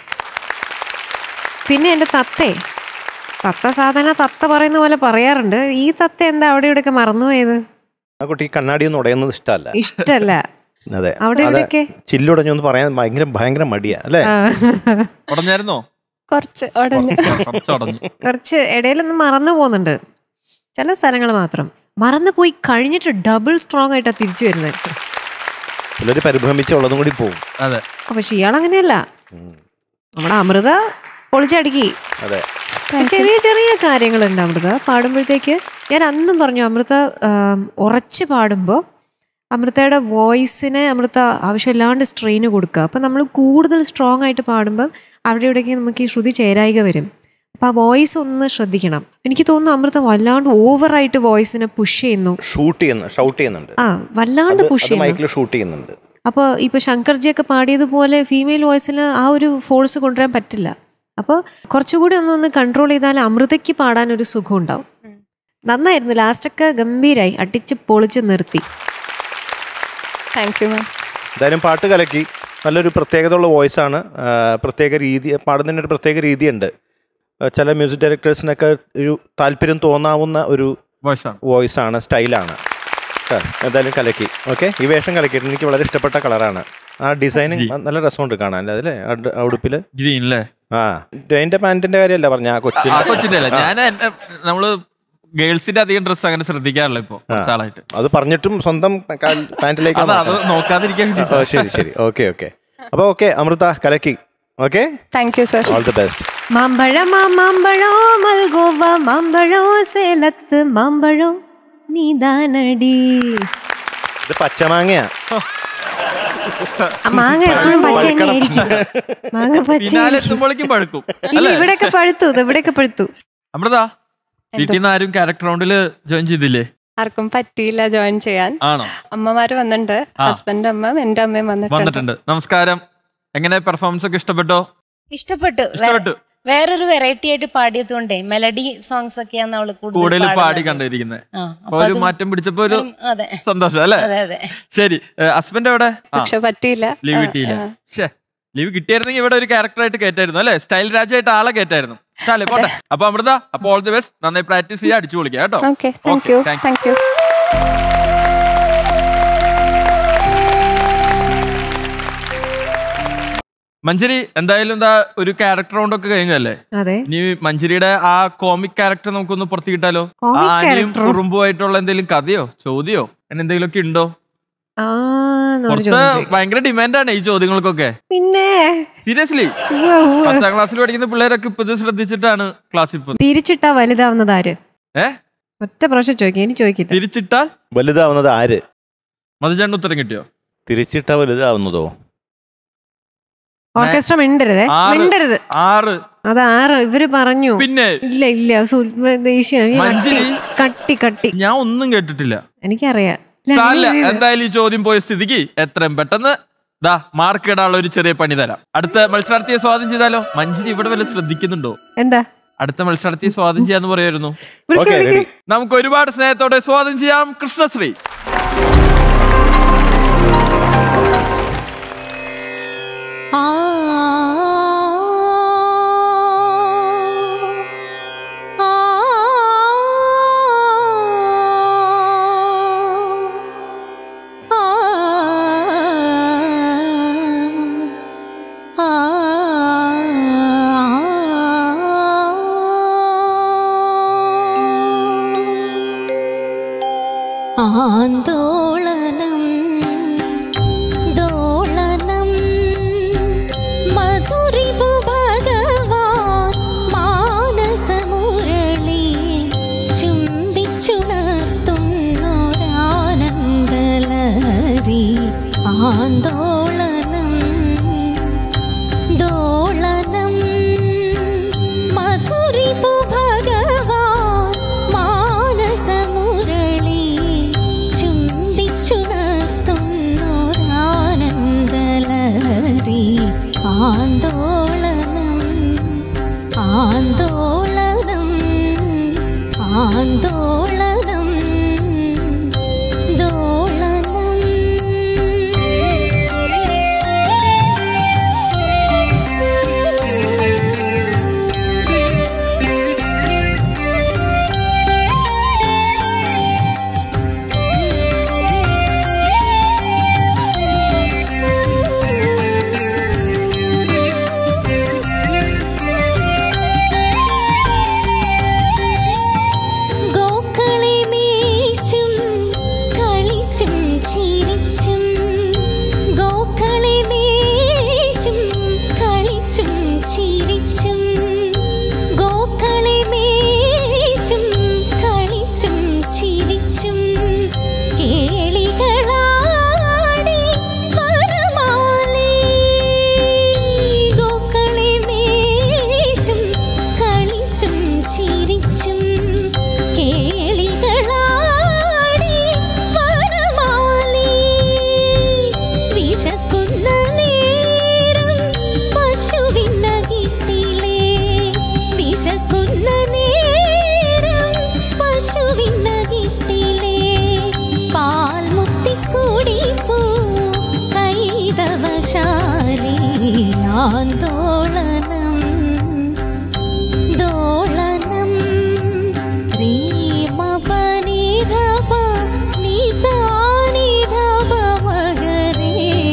പിന്നെ എന്റെ തത്തേ തത്ത സാധന തത്ത പറയുന്ന പോലെ പറയാറുണ്ട് ഈ തത്ത എന്താ അവിടെ ഇവിടെയൊക്കെ മറന്നുപോയത്
ആ കുട്ടി കണ്ണാടിയൊന്നും ഉടയുന്നത് ഇഷ്ടമല്ല
ഇഷ്ടല്ല
അതെ
അവിടെ
അത്
ഇവിടെയൊക്കെ
ചില്ലുടഞ്ഞൊന്ന് പറയാൻ ഭയങ്കര ഭയങ്കര മടിയാ അല്ലേ
ആ.
ഉടഞ്ഞായിരുന്നോ
കുറച്ച് ഉടഞ്ഞു
കുറച്ച് ഉടഞ്ഞു
കുറച്ച് ഇടയിലൊന്നും മറന്നു പോകുന്നുണ്ട് ചില സ്ഥലങ്ങൾ മാത്രം മറന്നു പോയി കഴിഞ്ഞിട്ട് ഡബിൾ സ്ട്രോങ് ആയിട്ടാ തിരിച്ചു വരുന്നത്
ചിലര് പരിഭ്രമിച്ച് ഉള്ളതും കൂടി പോകും
അതെ
പക്ഷെ ഇയാൾ അങ്ങനെയല്ല നമ്മുടെ അമൃത പൊളിച്ചടുക്കി
അതെ
ചെറിയ ചെറിയ കാര്യങ്ങളുണ്ട് അമൃത പാടുമ്പോഴത്തേക്ക് ഞാൻ അന്നും പറഞ്ഞു അമൃത ആം, ഉറച്ച് പാടുമ്പോൾ അമൃതയുടെ വോയിസിന് അമൃത ആവശ്യമില്ലാണ്ട് സ്ട്രെയിന് കൊടുക്കുക അപ്പം നമ്മൾ കൂടുതൽ സ്ട്രോങ് ആയിട്ട് പാടുമ്പം അവിടെ ഇവിടേക്ക് നമുക്ക് ഈ ശ്രുതി ചേരായിക വരും അപ്പം ആ വോയിസ് ഒന്ന് ശ്രദ്ധിക്കണം എനിക്ക് തോന്നുന്നു അമൃത വല്ലാണ്ട് ഓവറായിട്ട് വോയിസിനെ പുഷ് ചെയ്യുന്നു
ഷൂട്ട് ചെയ്യുന്നു ഷൗട്ട് ചെയ്യുന്നുണ്ട്
ആ വല്ലാണ്ട് പുഷ് ചെയ്യുന്നു
മൈക്കിൽ ഷൂട്ട് ചെയ്യുന്നുണ്ട്
അപ്പോൾ ഇപ്പോൾ ശങ്കർജിയൊക്കെ പാടിയതുപോലെ ഫീമെയിൽ വോയിസിൽ ആ ഒരു ഫോഴ്സ് കൊണ്ടുവരാൻ പറ്റില്ല അപ്പോൾ കുറച്ചുകൂടി ഒന്ന് ഒന്ന് കൺട്രോൾ ചെയ്താൽ അമൃതയ്ക്ക് പാടാൻ ഒരു സുഖം ഉണ്ടാവും നന്നായിരുന്നു ലാസ്റ്റൊക്കെ ഗംഭീരായി അടിച്ച് പൊളിച്ച് നിർത്തി
താങ്ക് യു മാം
എന്തായാലും പാട്ട് കലക്കി നല്ലൊരു പ്രത്യേകതയുള്ള വോയിസ് ആണ് ആ, പ്രത്യേക രീതി പാടുന്നതിന് ഒരു പ്രത്യേക രീതിയുണ്ട് ആ, ചില മ്യൂസിക് ഡയറക്ടേഴ്സിനൊക്കെ ഒരു താല്പര്യം തോന്നാവുന്ന ഒരു
വോയിസാണ്
വോയിസ് ആണ് സ്റ്റൈലാണ് എന്തായാലും കലക്കി ഓക്കെ ഈ വേഷം കലക്കിയിട്ട് എനിക്ക് വളരെ ഇഷ്ടപ്പെട്ട കളറാണ് ആ ഡിസൈനിങ് നല്ല രസമുണ്ട് കാണാൻ അല്ലേ അതിലെ ആ ഉടുപ്പില്
ഗ്രീൻ അല്ലേ
ആ അതിന്റെ പാന്റിന്റെ കാര്യമല്ല പറഞ്ഞ ആ കൊച്ചിൻ
ആ കൊച്ചിന്റെ അല്ല ഞാൻ എന്റെ നമ്മള് ഗേൾസിന്റെ അധികം ഡ്രസ് അങ്ങനെ ശ്രദ്ധിക്കാറില്ല ഇപ്പൊ കുറച്ചാളായിട്ട്
അത് പറഞ്ഞിട്ടും സ്വന്തം പാന്റിലേക്ക്
അത് അത് നോക്കാതിരിക്കാൻ
ഓ ശരി ശരി ഓക്കെ ഓക്കെ അപ്പൊ ഓക്കെ അമൃത കലക്കി okay
thank you sir
all the best
മാമ്പഴം മാമ്പഴം മൽഗോവ മാമ്പഴം സേലത്ത് മാമ്പഴം നീതാനടി
ഇത് പച്ചമാങ്ങയാ
ആ മാങ്ങ എപ്പോഴും പച്ച തന്നെയായിരിക്കും മാങ്ങ പച്ച
പിന്നാലെ എത്തുമ്പോഴേക്കും പഴുക്കും
ഇല്ല ഇവിടെയൊക്കെ പഴുത്തു ഇത് ഇവിടെയൊക്കെ പഴുത്തു
അമൃത വീട്ടിൽ നിന്ന് ആരും ക്യാരക്ടർ റൗണ്ടില് ജോയിൻ ചെയ്തില്ലേ
ആർക്കും പറ്റിയില്ല ജോയിൻ ചെയ്യാൻ
ആണോ
അമ്മമാര് വന്നിട്ടുണ്ട്
ആ.
ഹസ്ബൻഡ് അമ്മ എന്റെ അമ്മയും വന്നിട്ടുണ്ട്
വന്നിട്ടുണ്ട് നമസ്കാരം എങ്ങനെ പെർഫോമൻസ് ഒക്കെ ഇഷ്ടപ്പെട്ടോ
ഇഷ്ടപ്പെട്ടു വേ-
ഇഷ്ടപ്പെട്ടു
വേറൊരു വെറൈറ്റി ആയിട്ട് പാടിയതുകൊണ്ടേ മെലഡി സോങ്സ് ഒക്കെയാണ് അവള് കൂടുതൽ
കൂടുതൽ പാടി
പാടുന്നത്.
കണ്ടിരിക്കുന്നത്
ആ,
അപ്പൊ
അപ്പൊ
ഒരു
അത്
മാറ്റം പിടിച്ചപ്പോ ഒരു
ഉം, അതെ
സന്തോഷം അല്ലേ
അതെ അതെ
ശരി ഹസ്ബൻഡ് എവിടെ
പക്ഷെ പറ്റിയില്ല
ലീവ്
ആ,
കിട്ടിയില്ല
ആ.
ശ്ശേ ലീവ് കിട്ടിയായിരുന്നെങ്കിൽ ഇവിടെ ഒരു ക്യാരക്ടർ ആയിട്ട് കയറ്റായിരുന്നു അല്ലേ സ്റ്റൈൽ രാജായിട്ട് ആളെ കയറ്റായിരുന്നു ചാലേ പോട്ടെ അപ്പൊ അമൃത അപ്പൊ ഓൾ ദി ബെസ്റ്റ് നന്നായി പ്രാക്ടീസ് ചെയ്യാൻ അടിച്ചു പൊളിക്കാം കേട്ടോ
okay thank
Okay,
you
thank you.
Thank you
Manjari എന്തായാലും എന്താ ഒരു ക്യാരക്ടർ റൗണ്ട് ഒക്കെ കഴിഞ്ഞല്ലേ
അതെ
ഇനി മഞ്ജരിയുടെ ആ കോമിക് ക്യാരക്ടർ നമുക്കൊന്ന് പുറത്ത് കിട്ടാലോ
Comic
ആനയും
character?
കുറുമ്പുമായിട്ടുള്ള എന്തെങ്കിലും കഥയോ ചോദ്യോ അങ്ങനെ എന്തെങ്കിലും ഒക്കെ ഉണ്ടോ
ആ എന്നൊരു
പുറത്ത്
ചോദ്യം ചോദിക്കാം.
ഭയങ്കര ഡിമാൻഡാണ് ഈ ചോദ്യങ്ങൾക്കൊക്കെ
പിന്നെ
സീരിയസ്ലി
ഉവ്വ് ഉവ്വ്.
പത്താം ക്ലാസ്സിൽ പഠിക്കുന്ന പിള്ളേരൊക്കെ ഇപ്പൊ ഇത് ശ്രദ്ധിച്ചിട്ടാണ് ക്ലാസ്സിൽ പോകുന്നത്
തിരിച്ചിട്ടാ വലുതാവുന്നത് ആര്
ഏ
ഒറ്റ പ്രാവശ്യം ചോദിക്കാം ഇനി ചോദിക്കില്ല
തിരിച്ചിട്ടാൽ
വലുതാവുന്നത് ആര്
മധുചാണ്ട് ഉത്തരം കിട്ടിയോ
തിരിച്ചിട്ട വലുതാവുന്നതോ
ഓർക്കസ്ട്ര മിണ്ടരുത്
ആറ്.
മിണ്ടരുത്
ആറ്
അത് ആറ് ഇവര് പറഞ്ഞു
പിന്നെ
ഇല്ല ഇല്ല സു- ദേഷ്യം ഈ കട്ടി
മഞ്ജരി?
കട്ടി കട്ടി
ഞാൻ ഒന്നും കേട്ടിട്ടില്ല
എനിക്കറിയാം ഇല്ല,
സാരില്ല
ഇത് ഇത്.
എന്തായാലും ഈ ചോദ്യം പോയ സ്ഥിതിക്ക് എത്രയും പെട്ടെന്ന് ദാ മാർക്ക് ഇടാനുള്ള ഒരു ചെറിയ പണി തരാം അടുത്ത മത്സരാർത്ഥിയെ സ്വാധീനം ചെയ്താലോ മഞ്ജരി ഇവിടെ വല്ല ശ്രദ്ധിക്കുന്നുണ്ടോ
എന്താ
അടുത്ത മത്സരാർത്ഥിയെ സ്വാധീനം ചെയ്യാന്ന് പറയായിരുന്നു
വിളിക്ക്,
ഓക്കെ
വിളിക്ക്.
നമുക്ക് ഒരുപാട് സ്നേഹത്തോടെ സ്വാധീനം ചെയ്യാം കൃഷ്ണശ്രീ
ആ ആ ആ ആന്തോളനം ദോളനം ദോളനം മധുരിപു ഭഗവാൻ മാനസമുരളി ചുംബിച്ചുണർത്തുന്നൊരാനന്ദലഹരി ആന്തോളനം ആന്തോളനം ആന്തോളനം ദോളനം ഗോക്കളെ മേച്ചും കളിച്ചും ചിരിച്ചും ഗോക്കളെ മേച്ചും കളിച്ചും ചിരിച്ചും ഗോക്കളെ മേച്ചും കളിച്ചും ചിരിച്ചും കേളികളാടി വനമാലി ഗോക്കളെ മേച്ചും കളിച്ചും ചിരിച്ചും കേളികളാടി വനമാലി വിശക്കുന്ന നേരം പശുവിനകിട്ടിലേ വിശക്കുന്ന നേരം പശുവിനകിട്ടിലേ പാൽ മുത്തിക്കൂടിപ്പൂ കൈതവശാലി ആന്തോളനം ദോളനം രീമപനിധപ നിസാനിധപ മഗരേ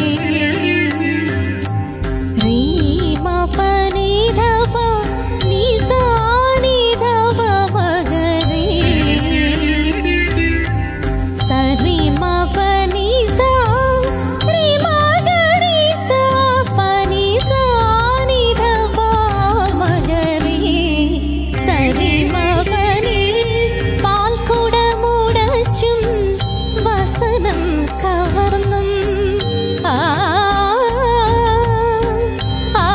രീമപനിധപ നിസാനിധപ മഗരേ സരിമപനിസാ രിമഗരിസാ പനിസാ നിധപ മഗരേ സരിമപനി പാൽക്കുടമുടച്ചും വസനം കവർന്നും ആ ആ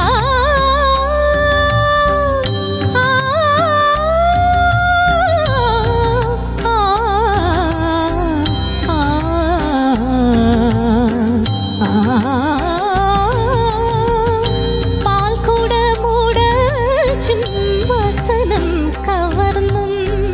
പാൽക്കുടമുടച്ചും വസനം കവർന്നും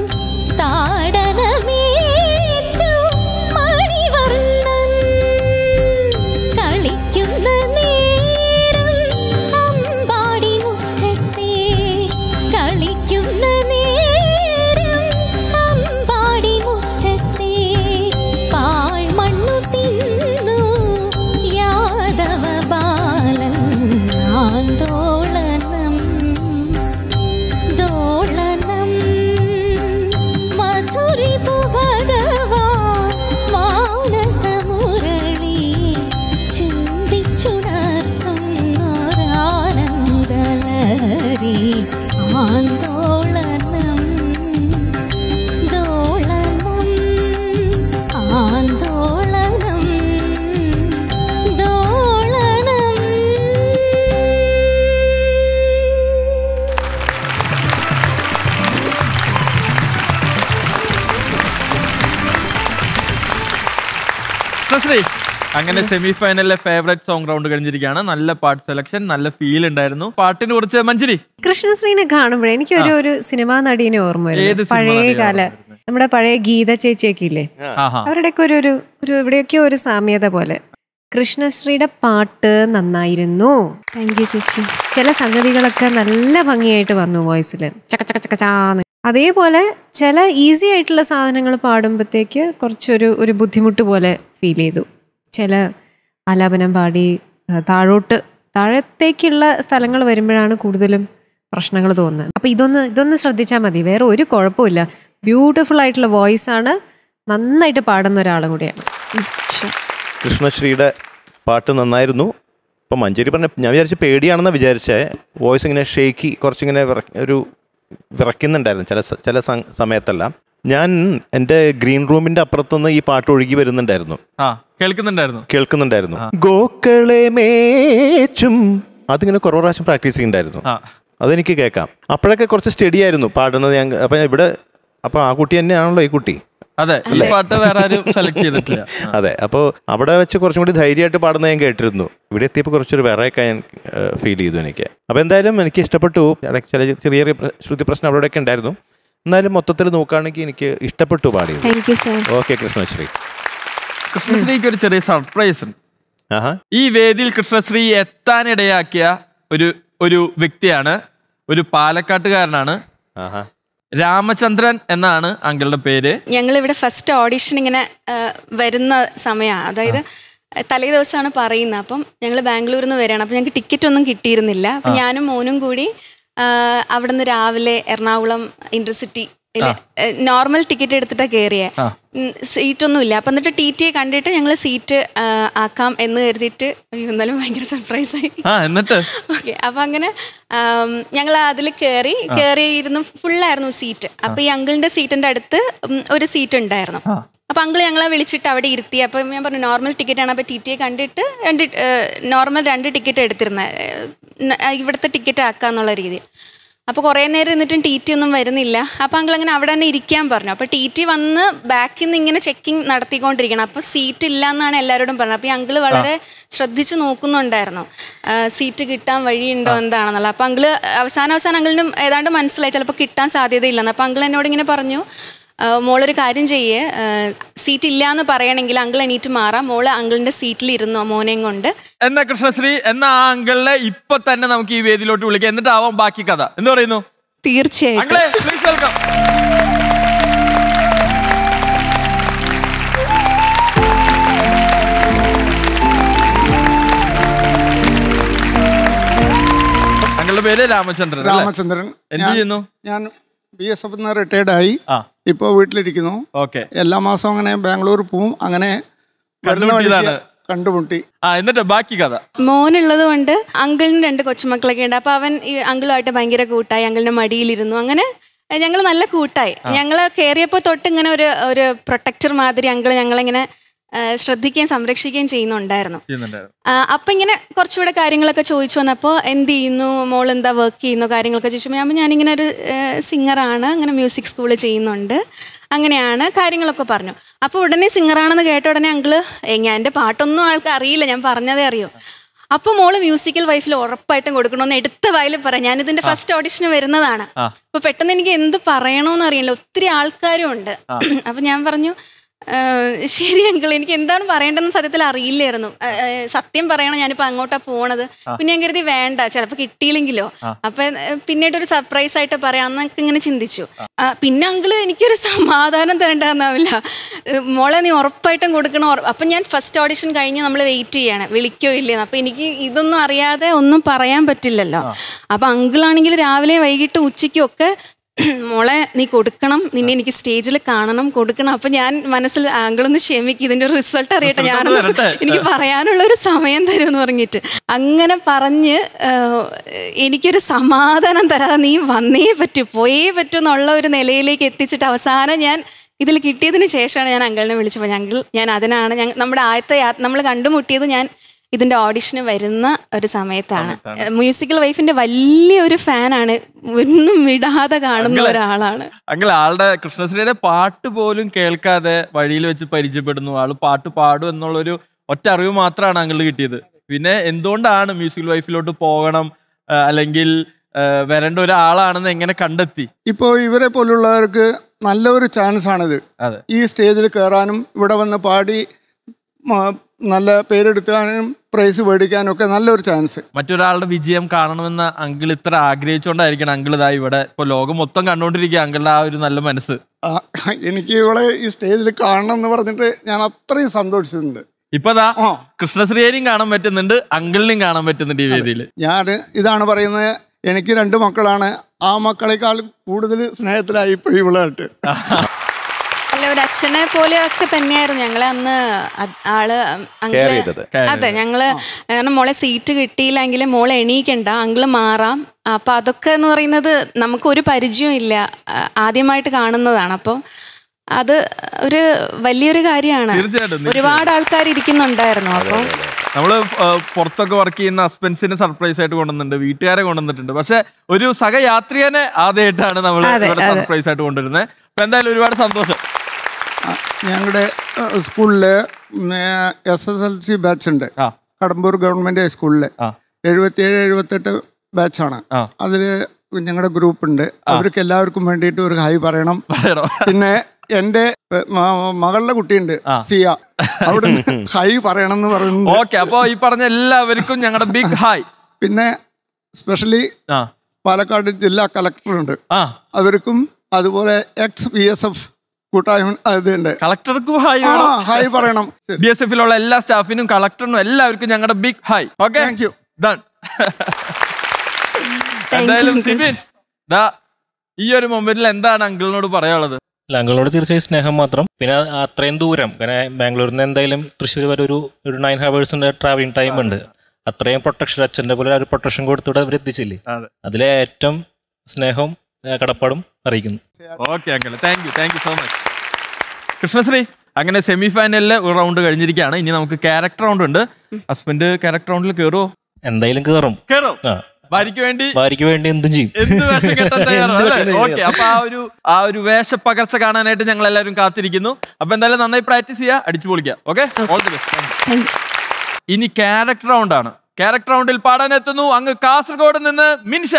താടനമേറ്റു മണിവർണ്ണൻ കളിക്കുന്ന നേരം അമ്പാടി മുറ്റത്തെ കളിക്കുന്ന നേരം അമ്പാടി മുറ്റത്തെ പാഴ്മണ്ണു തിന്നു യാദവ ബാലൻ ആന്തോളനം ദോളനം മധുരിപു ഭഗവാൻ മാനസമുരളി ചുംബിച്ചുണർത്തുന്നൊരാനന്ദലരി ആന്തോളനം ദോളനം ആന്തോളനം ദോളനം
ശ്രീ അങ്ങനെ സെമി ഫൈനലിലെ ഫേവറേറ്റ് സോങ് റൗണ്ട് കഴിഞ്ഞിരിക്കുകയാണ് നല്ല പാട്ട് സെലക്ഷൻ നല്ല ഫീൽ ഉണ്ടായിരുന്നു പാട്ടിന് കുറച്ച് മഞ്ജരി
കൃഷ്ണശ്രീനെ കാണുമ്പോഴേ എനിക്ക് ഒരു ഒരു സിനിമാ നടീനെ ഓർമ്മ
ഏത്
വരുന്നു
സിനിമാ
പഴയ
നടിയാ
കാല നമ്മുടെ പഴയ ഗീത ചേച്ചിയൊക്കെ ഇല്ലേ
ആഹാ
അവരുടെയൊക്കെ ഒരു ഒരു ഒരു എവിടെയൊക്കെയോ ഒരു സാമ്യത പോലെ കൃഷ്ണശ്രീയുടെ പാട്ട് നന്നായിരുന്നു താങ്ക് യു ചേച്ചി ചില സംഗതികളൊക്കെ നല്ല ഭംഗിയായിട്ട് വന്നു വോയിസിൽ ചക്ക ചക്ക ചക്ക ചാന്ന് അതേപോലെ ചില ഈസി ആയിട്ടുള്ള സാധനങ്ങൾ പാടുമ്പോഴത്തേക്ക് കുറച്ചൊരു ഒരു ബുദ്ധിമുട്ട് പോലെ ഫീൽ ചെയ്തു ചില ആലാപനം പാടി ആ, താഴോട്ട് താഴത്തേക്കുള്ള സ്ഥലങ്ങൾ വരുമ്പോഴാണ് കൂടുതലും പ്രശ്നങ്ങൾ തോന്നുന്നത് അപ്പൊ ഇതൊന്ന് ഇതൊന്ന് ശ്രദ്ധിച്ചാൽ മതി വേറെ ഒരു കുഴപ്പമില്ല ബ്യൂട്ടിഫുൾ ആയിട്ടുള്ള വോയിസ് ആണ് നന്നായിട്ട് പാടുന്ന ഒരാളും കൂടിയാണ് ഉം, sure.
കൃഷ്ണശ്രീയുടെ പാട്ട് നന്നായിരുന്നു ഇപ്പം മഞ്ചേരി പറഞ്ഞ ഞാൻ വിചാരിച്ച പേടിയാണെന്ന് വിചാരിച്ചേ വോയിസ് ഇങ്ങനെ ഷേക്കി കുറച്ചിങ്ങനെ വിറ- ഒരു വിറയ്ക്കുന്നുണ്ടായിരുന്നു ചില സ- ചില സം- സമയത്തെല്ലാം ഞാൻ എൻ്റെ ഗ്രീൻ റൂമിൻ്റെ അപ്പുറത്തുനിന്ന് ഈ പാട്ട് ഒഴുകി വരുന്നുണ്ടായിരുന്നു
ആ കേൾക്കുന്നുണ്ടായിരുന്നു
കേൾക്കുന്നുണ്ടായിരുന്നു ഗോക്കളെ മേച്ചും അതിങ്ങനെ കുറേ പ്രാവശ്യം പ്രാക്ടീസ് ചെയ്യുന്നുണ്ടായിരുന്നു അതെനിക്ക് കേൾക്കാം അപ്പോഴൊക്കെ കുറച്ച് സ്റ്റഡി ആയിരുന്നു പാടുന്നത് ഞാൻ അപ്പം ഇവിടെ അപ്പം ആ കുട്ടി തന്നെയാണല്ലോ ഈ കുട്ടി
അതെ ഈ പാട്ട് വേറെ ആരും സെലക്ട് ചെയ്തിട്ടില്ല
അതെ അപ്പോൾ അവിടെ വെച്ച് കുറച്ചും കൂടി ധൈര്യമായിട്ട് പാടുന്നത് ഞാൻ കേട്ടിരുന്നു ഇവിടെ എത്തിയപ്പോൾ കുറച്ചൊരു വിറയൊക്കെ ഞാൻ ഫീൽ ചെയ്തു എനിക്ക് അപ്പോൾ എന്തായാലും എനിക്ക് ഇഷ്ടപ്പെട്ടു ഇടയ്ക്ക് ചില ചെറിയ ചെറിയ പ്ര- ശ്രുതി പ്രശ്നം അവിടെയൊക്കെ ഉണ്ടായിരുന്നു എന്നാലും മൊത്തത്തിൽ നോക്കുകയാണെങ്കിൽ എനിക്ക് ഇഷ്ടപ്പെട്ടു പാടിയത്
thank you sir
okay Krishnasree
കൃഷ്ണശ്രീക്ക് ഒരു ചെറിയ സർപ്രൈസ് ഉണ്ട്
ആഹാ
ഈ വേദിയിൽ കൃഷ്ണശ്രീ എത്താനിടയാക്കിയ ഒരു ഒരു വ്യക്തിയാണ് ഒരു പാലക്കാട്ടുകാരനാണ്
ആഹാ
രാമചന്ദ്രൻ എന്നാണ് അങ്കിളുടെ പേര്
ഞങ്ങൾ ഇവിടെ ഫസ്റ്റ് ഓഡിഷൻ ഇങ്ങനെ ആ, വരുന്ന സമയമാണ് അതായത് തലേ ദിവസമാണ് പറയുന്നത് അപ്പം ഞങ്ങൾ ബാംഗ്ലൂരിൽ നിന്ന് വരികയാണ് അപ്പം ഞങ്ങൾക്ക് ടിക്കറ്റ് ഒന്നും കിട്ടിയിരുന്നില്ല അപ്പം ഞാനും മോനും കൂടി ആ, അവിടുന്ന് രാവിലെ എറണാകുളം ഇന്റർസിറ്റി നോർമൽ ടിക്കറ്റ് എടുത്തിട്ടാണ് കയറിയേ സീറ്റ് ഒന്നും ഇല്ല അപ്പം എന്നിട്ട് ടി ടി കണ്ടിട്ട് ഞങ്ങൾ സീറ്റ് ആക്കാം എന്ന് കരുതിയിട്ട് അയ്യോ എന്നാലും ഭയങ്കര സർപ്രൈസ് ആയി
ആ എന്നിട്ട്
ഓക്കെ അപ്പൊ അങ്ങനെ ഞങ്ങൾ അതിൽ കയറി കയറി ഇരുന്ന് ഫുള്ളായിരുന്നു സീറ്റ് അപ്പൊ ഈ അങ്കിളിന്റെ സീറ്റിന്റെ അടുത്ത് ഉം, ഒരു സീറ്റ് ഉണ്ടായിരുന്നു അപ്പൊ അങ്കിൾ ഞങ്ങളെ വിളിച്ചിട്ട് അവിടെ ഇരുത്തി അപ്പൊ ഞാൻ പറഞ്ഞു നോർമൽ ടിക്കറ്റ് ആണ് അപ്പൊ ടി ടി കണ്ടിട്ട് രണ്ട് നോർമൽ രണ്ട് ടിക്കറ്റ് എടുത്തിരുന്ന ഇവിടുത്തെ ടിക്കറ്റ് ആക്കാന്നുള്ള രീതിയിൽ അപ്പോൾ കുറേ നേരം ഇരുന്നിട്ടും ടി ടി ഒന്നും വരുന്നില്ല അപ്പോൾ അങ്കിൾ അങ്ങനെ അവിടെ തന്നെ ഇരിക്കാൻ പറഞ്ഞു അപ്പോൾ ടി ടി വന്ന് ബാക്കിൽ നിന്ന് ഇങ്ങനെ ചെക്കിംഗ് നടത്തിക്കൊണ്ടിരിക്കണം അപ്പോൾ സീറ്റ് ഇല്ല എന്നാണ് എല്ലാവരോടും പറഞ്ഞത് അപ്പോൾ ഈ അങ്കിൾ വളരെ ശ്രദ്ധിച്ച് നോക്കുന്നുണ്ടായിരുന്നു ആ, സീറ്റ് കിട്ടാൻ വഴിയുണ്ടോ എന്താണെന്നുള്ള അപ്പോൾ അങ്കിൾ അവസാനം അവസാനം അങ്കിളിനും ഏതാണ്ട് മനസ്സിലായി ചിലപ്പോൾ കിട്ടാൻ സാധ്യതയില്ലെന്ന് അപ്പോൾ അങ്കിൾ എന്നോട് ഇങ്ങനെ പറഞ്ഞു ആ, മോളൊരു കാര്യം ചെയ്യേ ആ, സീറ്റ് ഇല്ല എന്ന് പറയണമെങ്കിൽ അങ്കിൾ എണീറ്റ് മാറാം മോള് അങ്കിളിന്റെ സീറ്റിൽ ഇരുന്നോ മോനെയും കൊണ്ട്
എന്നാ കൃഷ്ണശ്രീ എന്നാ ആ അങ്കിളിനെ ഇപ്പൊ തന്നെ നമുക്ക് ഈ വേദിയിലോട്ട് വിളിക്കാം എന്നിട്ടാവാം ബാക്കി കഥ എന്ത് പറയുന്നു
തീർച്ചയായിട്ടും
അങ്കിളെ പ്ലീസ് വെൽക്കം അങ്കിളുടെ പേര് രാമചന്ദ്രൻ അല്ലേ?
രാമചന്ദ്രൻ
എന്ത്
ഞാൻ-
ചെയ്യുന്നു
ഞാൻ ബി എസ് എഫ് റിട്ടയർഡ് ആയി
ആ
ഇപ്പോൾ വീട്ടിലിരിക്കുന്നു
ഓക്കെ
എല്ലാ മാസവും അങ്ങനെ ബാംഗ്ലൂർ പോവും അങ്ങനെ വരുന്ന
കണ്ടുമുട്ടിയതാണ്.
വഴിക്ക് കണ്ടുമുട്ടി
ആ എന്നിട്ട് ബാക്കി കഥ
മോനുള്ളത് കൊണ്ട് അങ്കിളിന് രണ്ട് കൊച്ചുമക്കളൊക്കെ ഉണ്ട് അപ്പൊ അവൻ ഈ അങ്കിളുമായിട്ട് ഭയങ്കര കൂട്ടായി അങ്കിളിന്റെ മടിയിലിരുന്നു അങ്ങനെ ഞങ്ങൾ നല്ല കൂട്ടായി ഞങ്ങൾ കയറിയപ്പോൾ തൊട്ട് ഇങ്ങനെ ഒരു ഒരു പ്രൊട്ടക്ടർ മാതിരി അങ്കിൾ ഞങ്ങളിങ്ങനെ ആ, ശ്രദ്ധിക്കുകയും സംരക്ഷിക്കുകയും ചെയ്യുന്നുണ്ടായിരുന്നു
ചെയ്യുന്നുണ്ടായിരുന്നു
ആ, അപ്പൊ ഇങ്ങനെ കുറച്ചുകൂടെ കാര്യങ്ങളൊക്കെ ചോദിച്ചു വന്നപ്പോൾ എന്ത് ചെയ്യുന്നു മോൾ എന്താ വർക്ക് ചെയ്യുന്നു കാര്യങ്ങളൊക്കെ ചോദിച്ചപ്പോൾ ഞാൻ പറഞ്ഞു, ഞാനിങ്ങനെ ഒരു സിംഗറാണ് അങ്ങനെ മ്യൂസിക് സ്കൂളിൽ ചെയ്യുന്നുണ്ട് അങ്ങനെയാണ് കാര്യങ്ങളൊക്കെ പറഞ്ഞു അപ്പോൾ ഉടനെ സിംഗറാണെന്ന് കേട്ട ഉടനെ അങ്കിള് "ഏയ്, ഞാൻ എൻ്റെ പാട്ടൊന്നും ആൾക്ക് അറിയില്ല ഞാൻ പറഞ്ഞതേ അറിയൂ അപ്പൊ മോള് മ്യൂസിക്കൽ വൈഫിൽ ഉറപ്പായിട്ടും കൊടുക്കണമെന്ന് എടുത്ത വായിൽ പറയാം ഞാനിതിന്റെ ഫസ്റ്റ് ഓഡിഷന് വരുന്നതാണ്
ആ.
അപ്പൊ പെട്ടെന്ന് എനിക്ക് എന്ത് പറയണമെന്ന് അറിയില്ല ഒത്തിരി ആൾക്കാരും ഉണ്ട്
ആ.
അപ്പൊ ഞാൻ പറഞ്ഞു "ആ, ശരി അങ്കിൾ എനിക്ക് എന്താണ് പറയേണ്ടതെന്ന് സത്യത്തിൽ അറിയില്ലായിരുന്നു ആ, ആ, സത്യം പറയണം ഞാനിപ്പോ അങ്ങോട്ടാ പോണത്
ആ.
പിന്നെ ഞാൻ കരുതി വേണ്ട ചിലപ്പോ കിട്ടിയില്ലെങ്കിലോ
ആ.
അപ്പൊ ഏ, പിന്നീട് ഒരു സർപ്രൈസ് ആയിട്ട് പറയാന്നൊക്കെ ഇങ്ങനെ ചിന്തിച്ചു ആ, പിന്നെ അങ്കിള് എനിക്കൊരു സമാധാനം തരണ്ടെന്നാവില്ല ഏ, മോളെ നീ ഉറപ്പായിട്ടും കൊടുക്കണം ഉറ- അപ്പൊ ഞാൻ ഫസ്റ്റ് ഓഡിഷൻ കഴിഞ്ഞ് നമ്മൾ വെയിറ്റ് ചെയ്യാണ് വിളിക്കോ ഇല്ലേന്ന് അപ്പൊ എനിക്ക് ഇതൊന്നും അറിയാതെ ഒന്നും പറയാൻ പറ്റില്ലല്ലോ അപ്പൊ അങ്കിളാണെങ്കിൽ രാവിലെ വൈകിട്ട് ഉച്ചയ്ക്കും ഒക്കെ മോളെ നീ കൊടുക്കണം നിന്നെ എനിക്ക് സ്റ്റേജിൽ കാണണം കൊടുക്കണം അപ്പൊ ഞാൻ മനസ്സിൽ അങ്കിളൊന്ന് ക്ഷമിക്കും ഇതിന്റെ റിസൾട്ട് അറിയട്ടെ
Result
ഞാനൊന്ന്
വരട്ടെ.
എനിക്ക് പറയാനുള്ള ഒരു സമയം തരുമെന്ന് പറഞ്ഞിട്ട് അങ്ങനെ പറഞ്ഞ് ആഹ്, എനിക്കൊരു സമാധാനം തരാതെ നീ വന്നേ പറ്റൂ പോയേ പറ്റൂ എന്നുള്ള ഒരു നിലയിലേക്ക് എത്തിച്ചിട്ട് അവസാനം ഞാൻ ഇതിൽ കിട്ടിയതിന് ശേഷമാണ് ഞാൻ അങ്കിളിനെ വിളിച്ചു പോയത് അങ്കിൾ ഞാൻ അതിനാണ് ഞങ്ങൾ നമ്മുടെ ആദ്യത്തെ നമ്മൾ കണ്ടുമുട്ടിയത് ഞാൻ ഇതിന്റെ ഓഡിഷന് വരുന്ന ഒരു സമയത്താണ് മ്യൂസിക്കൽ വൈഫിന്റെ വലിയൊരു ഫാനാണ് ഒന്നും വിടാതെ കാണുന്ന
അങ്കിളെ.
ഒരാളാണ്
അങ്കിൾ ആളുടെ കൃഷ്ണശ്രീയുടെ പാട്ട് പോലും കേൾക്കാതെ വഴിയിൽ വെച്ച് പരിചയപ്പെടുന്നു ആള് പാട്ട് പാടും എന്നുള്ളൊരു ഒറ്റ അറിവ് മാത്രമാണ് അങ്കിളിന് കിട്ടിയത് പിന്നെ എന്തുകൊണ്ടാണ് മ്യൂസിക്കൽ വൈഫിലോട്ട് പോകണം ആ, അല്ലെങ്കിൽ ആ, വരേണ്ട ഒരാളാണെന്ന് എങ്ങനെ കണ്ടെത്തി
ഇപ്പോൾ ഇവരെ പോലുള്ളവർക്ക് നല്ലൊരു ചാൻസ് ആണിത്
അതെ
ഈ സ്റ്റേജിൽ കയറാനും ഇവിടെ വന്ന് പാടി മ- നല്ല പേരെടുക്കാനും പ്രൈസ് മേടിക്കാനും ഒക്കെ നല്ലൊരു ചാൻസ്
മറ്റൊരാളുടെ വിജയം കാണണമെന്ന് അങ്കിൾ ഇത്ര ആഗ്രഹിച്ചുകൊണ്ടായിരിക്കണം അങ്കിൾ ഇതാ ഇവിടെ ഇപ്പൊ ലോകം മൊത്തം കണ്ടുകൊണ്ടിരിക്കുക അങ്കിളുടെ ആ ഒരു നല്ല മനസ്സ്
ആ, എനിക്ക് ഇവളെ ഈ സ്റ്റേജിൽ കാണണം എന്ന് പറഞ്ഞിട്ട് ഞാൻ അത്രയും സന്തോഷിച്ചിട്ടുണ്ട്
ഇപ്പതാ കൃഷ്ണശ്രീയേനെയും കാണാൻ പറ്റുന്നുണ്ട് അങ്കിളിനെയും കാണാൻ പറ്റുന്നുണ്ട് ഈ വേദിയിൽ
ഞാൻ ഇതാണ് പറയുന്നത് എനിക്ക് രണ്ട് മക്കളാണ് ആ മക്കളെക്കാൾ കൂടുതൽ സ്നേഹത്തിലായി ഇപ്പോൾ ഇവളായിട്ട്
അല്ല ഒരു അച്ഛനെ പോലെയൊക്കെ തന്നെയായിരുന്നു ഞങ്ങളെ അന്ന് അത് ആള് അങ്കിള്
Care ചെയ്തത്. Care
അതെ ഞങ്ങള് കാരണം മോളെ സീറ്റ് കിട്ടിയില്ലെങ്കിൽ മോളെ എണീക്കണ്ട അങ്കിള് മാറാം അപ്പൊ അതൊക്കെ എന്ന് പറയുന്നത് നമുക്ക് ഒരു പരിചയവും ഇല്ല ആ, ആദ്യമായിട്ട് കാണുന്നതാണ് അപ്പോൾ അത് ഒരു വലിയൊരു കാര്യമാണ്
തീർച്ചയായിട്ടും,
ഒരുപാട് ആൾക്കാർ ഇരിക്കുന്നുണ്ടായിരുന്നു അപ്പം
നമ്മള് ആ, പുറത്തൊക്കെ വർക്ക് ചെയ്യുന്ന ഹസ്ബൻഡ്സിന് സർപ്രൈസ് ആയിട്ട് കൊണ്ടുവന്നിട്ടുണ്ട് വീട്ടുകാരെ കൊണ്ടുവന്നിട്ടുണ്ട് പക്ഷെ ഒരു സഹയാത്രികനെ ആദ്യമായിട്ടാണ് നമ്മൾ
അതെ,
ഇവിടെ
അതെ.
സർപ്രൈസ് ആയിട്ട് കൊണ്ടുവരുന്നത് അപ്പൊ എന്തായാലും ഒരുപാട് സന്തോഷം
ഞങ്ങളുടെ സ്കൂളിൽ S S L C batch ഉണ്ട് കടമ്പൂർ ഗവൺമെന്റ് ഹൈസ്കൂളിൽ എഴുപത്തിയേഴ് എഴുപത്തെട്ട് ബാച്ചാണ് അതിൽ ഞങ്ങളുടെ ഗ്രൂപ്പ് ഉണ്ട് അവർക്ക് എല്ലാവർക്കും വേണ്ടിയിട്ട് ഒരു ഹായ് പറയണം പിന്നെ എൻ്റെ ഏഹ്, മ- മകളുടെ കുട്ടിയുണ്ട് സിയ അവിടെ ഹൈ പറയണം എന്ന് പറയുന്നത്
ഓക്കെ അപ്പൊ ഈ പറഞ്ഞ എല്ലാവർക്കും ഞങ്ങളുടെ ബിഗ് ഹായ്
പിന്നെ സ്പെഷ്യലി പാലക്കാട് ജില്ലാ കളക്ടറുണ്ട് അവർക്കും അതുപോലെ എക്സ് ബി എസ് എഫ് കൂട്ടായ്മ അതുണ്ട്
കളക്ടർക്കും ഹായ്
ആ, ഹായ് പറയണം
ബി എസ് എഫിലുള്ള എല്ലാ സ്റ്റാഫിനും കളക്ടറിനും എല്ലാവർക്കും ഞങ്ങളുടെ ബിഗ് ഹായ് ഓക്കെ ഡൺ എന്തായാലും സിബിൻ ദാ ഈ ഒരു മൊമെന്റിൽ എന്താണ് അങ്കിളിനോട് പറയാനുള്ളത്
അല്ല അങ്കിളിനോട് തീർച്ചയായും സ്നേഹം മാത്രം പിന്നെ അത്രയും ദൂരം കാരണം ബാംഗ്ലൂരിൽ നിന്ന് എന്തായാലും തൃശ്ശൂർ വരെ ഒരു ഒരു നയൻ ഹവേഴ്സിന്റെ ട്രാവലിംഗ് ടൈം ഉണ്ട് അത്രയും പ്രൊട്ടക്ഷൻ അച്ഛന്റെ പോലെ ഒരു പ്രൊട്ടക്ഷൻ കൊടുത്തിവിടെ അവർ എത്തിച്ചില്ലേ അതിലെ ഏറ്റവും സ്നേഹവും ഏഹ്, കടപ്പാടും അറിയിക്കുന്നു
okay uncle thank you thank you so much Krishnasree അങ്ങനെ സെമി ഫൈനലില് ഒരു റൗണ്ട് കഴിഞ്ഞിരിക്കുകയാണ് ഇനി നമുക്ക് ക്യാരക്ടർ റൗണ്ട് ഉണ്ട് ഹസ്ബൻഡ് ക്യാരക്ടർ റൗണ്ടിൽ കയറുമോ
എന്തായാലും കേറും
കേറും
ആ
ഭാര്യയ്ക്ക് വേണ്ടി
ഭാര്യയ്ക്ക് വേണ്ടി എന്തും ചെയ്യും
എന്ത് വേഷം കെട്ടാൻ
എന്ത് വേഷം
തയ്യാറാണ് ഓക്കെ
ചെയ്യാം.
അപ്പൊ ആ ഒരു ആ ഒരു വേഷപ്പകർച്ച കാണാനായിട്ട് ഞങ്ങൾ എല്ലാവരും കാത്തിരിക്കുന്നു അപ്പൊ എന്തായാലും നന്നായി പ്രാക്ടീസ് ചെയ്യുക അടിച്ചു പൊളിക്കുക ഓക്കെ ഓൾ ദി ബെസ്റ്റ് ഇനി ക്യാരക്ടർ റൗണ്ട് ആണ് ക്യാരക്ടർ റൗണ്ടിൽ പാടാൻ എത്തുന്നു അങ്ങ് കാസർഗോഡ് നിന്ന് മിൻഷ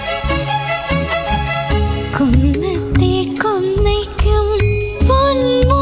കൊന്നത്തെ കൊന്നയ്ക്കും പൊന്മു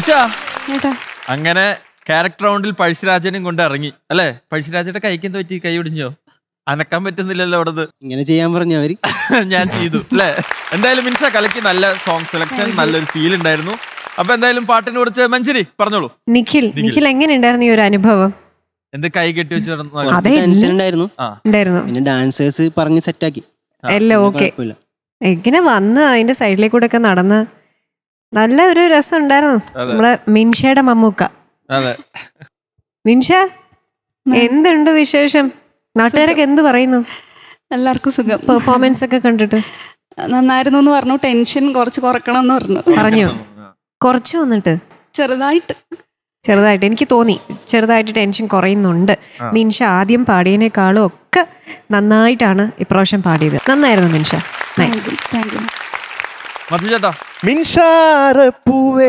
മിൻഷ അങ്ങനെ ക്യാരക്ടർ റൗണ്ടിൽ പഴശ്ശിരാജനും കൊണ്ട് ഇറങ്ങി അല്ലേ പഴശ്ശിരാജയുടെ കൈക്ക് എന്ത് പറ്റി കൈ ഒടിഞ്ഞോ അനക്കാൻ പറ്റുന്നില്ലല്ലോ അവിടെ
ഇങ്ങനെ ചെയ്യാൻ പറഞ്ഞു അവര്
ഞാൻ ചെയ്തു അല്ലേ എന്തായാലും മിൻഷ കലക്കി നല്ല സോങ് സെലക്ഷൻ നല്ലൊരു ഫീൽ ഉണ്ടായിരുന്നു അപ്പൊ എന്തായാലും പാട്ടിനെ കുറിച്ച് മഞ്ചരി പറഞ്ഞോളൂ
നിഖിൽ നിഖിൽ എങ്ങനെ ഉണ്ടായിരുന്നു ഈ ഒരു അനുഭവം
എന്ത് കൈ കെട്ടി വെച്ച് നടന്നു
അതെ,
ടെൻഷൻ ഉണ്ടായിരുന്നു
ആ.
ഉണ്ടായിരുന്നു
പിന്നെ ഡാൻസേഴ്സ് പറഞ്ഞ് സെറ്റാക്കി
എല്ലാം ഓക്കെ എങ്ങനെ വന്ന് അതിന്റെ സൈഡിലേക്കൂടെ ഒക്കെ നടന്ന് നല്ല ഒരു രസം ഉണ്ടായിരുന്നു
അതെ.
നമ്മുടെ മിൻഷയുടെ മമ്മൂക്ക
അതെ
മിൻഷ എന്തുണ്ട് വിശേഷം നാട്ടുകാരൊക്കെ എന്ത് പറയുന്നു
എല്ലാവർക്കും സുഖം
പെർഫോമൻസ് ഒക്കെ കണ്ടിട്ട്
നന്നായിരുന്നു എന്ന് പറഞ്ഞു ടെൻഷൻ കുറച്ച് കുറക്കണം എന്ന് പറഞ്ഞു
പറഞ്ഞു കുറച്ച് വന്നിട്ട്
ചെറുതായിട്ട്
ചെറുതായിട്ട് എനിക്ക് തോന്നി ചെറുതായിട്ട് ടെൻഷൻ കുറയുന്നുണ്ട്
ആ.
മിൻഷ ആദ്യം പാടിയതിനേക്കാളും ഒക്കെ നന്നായിട്ടാണ് ഇപ്രാവശ്യം പാടിയത് നന്നായിരുന്നു Minsha nice
thank you
Madhu ചേട്ടാ
മിൻഷാരപ്പൂവേ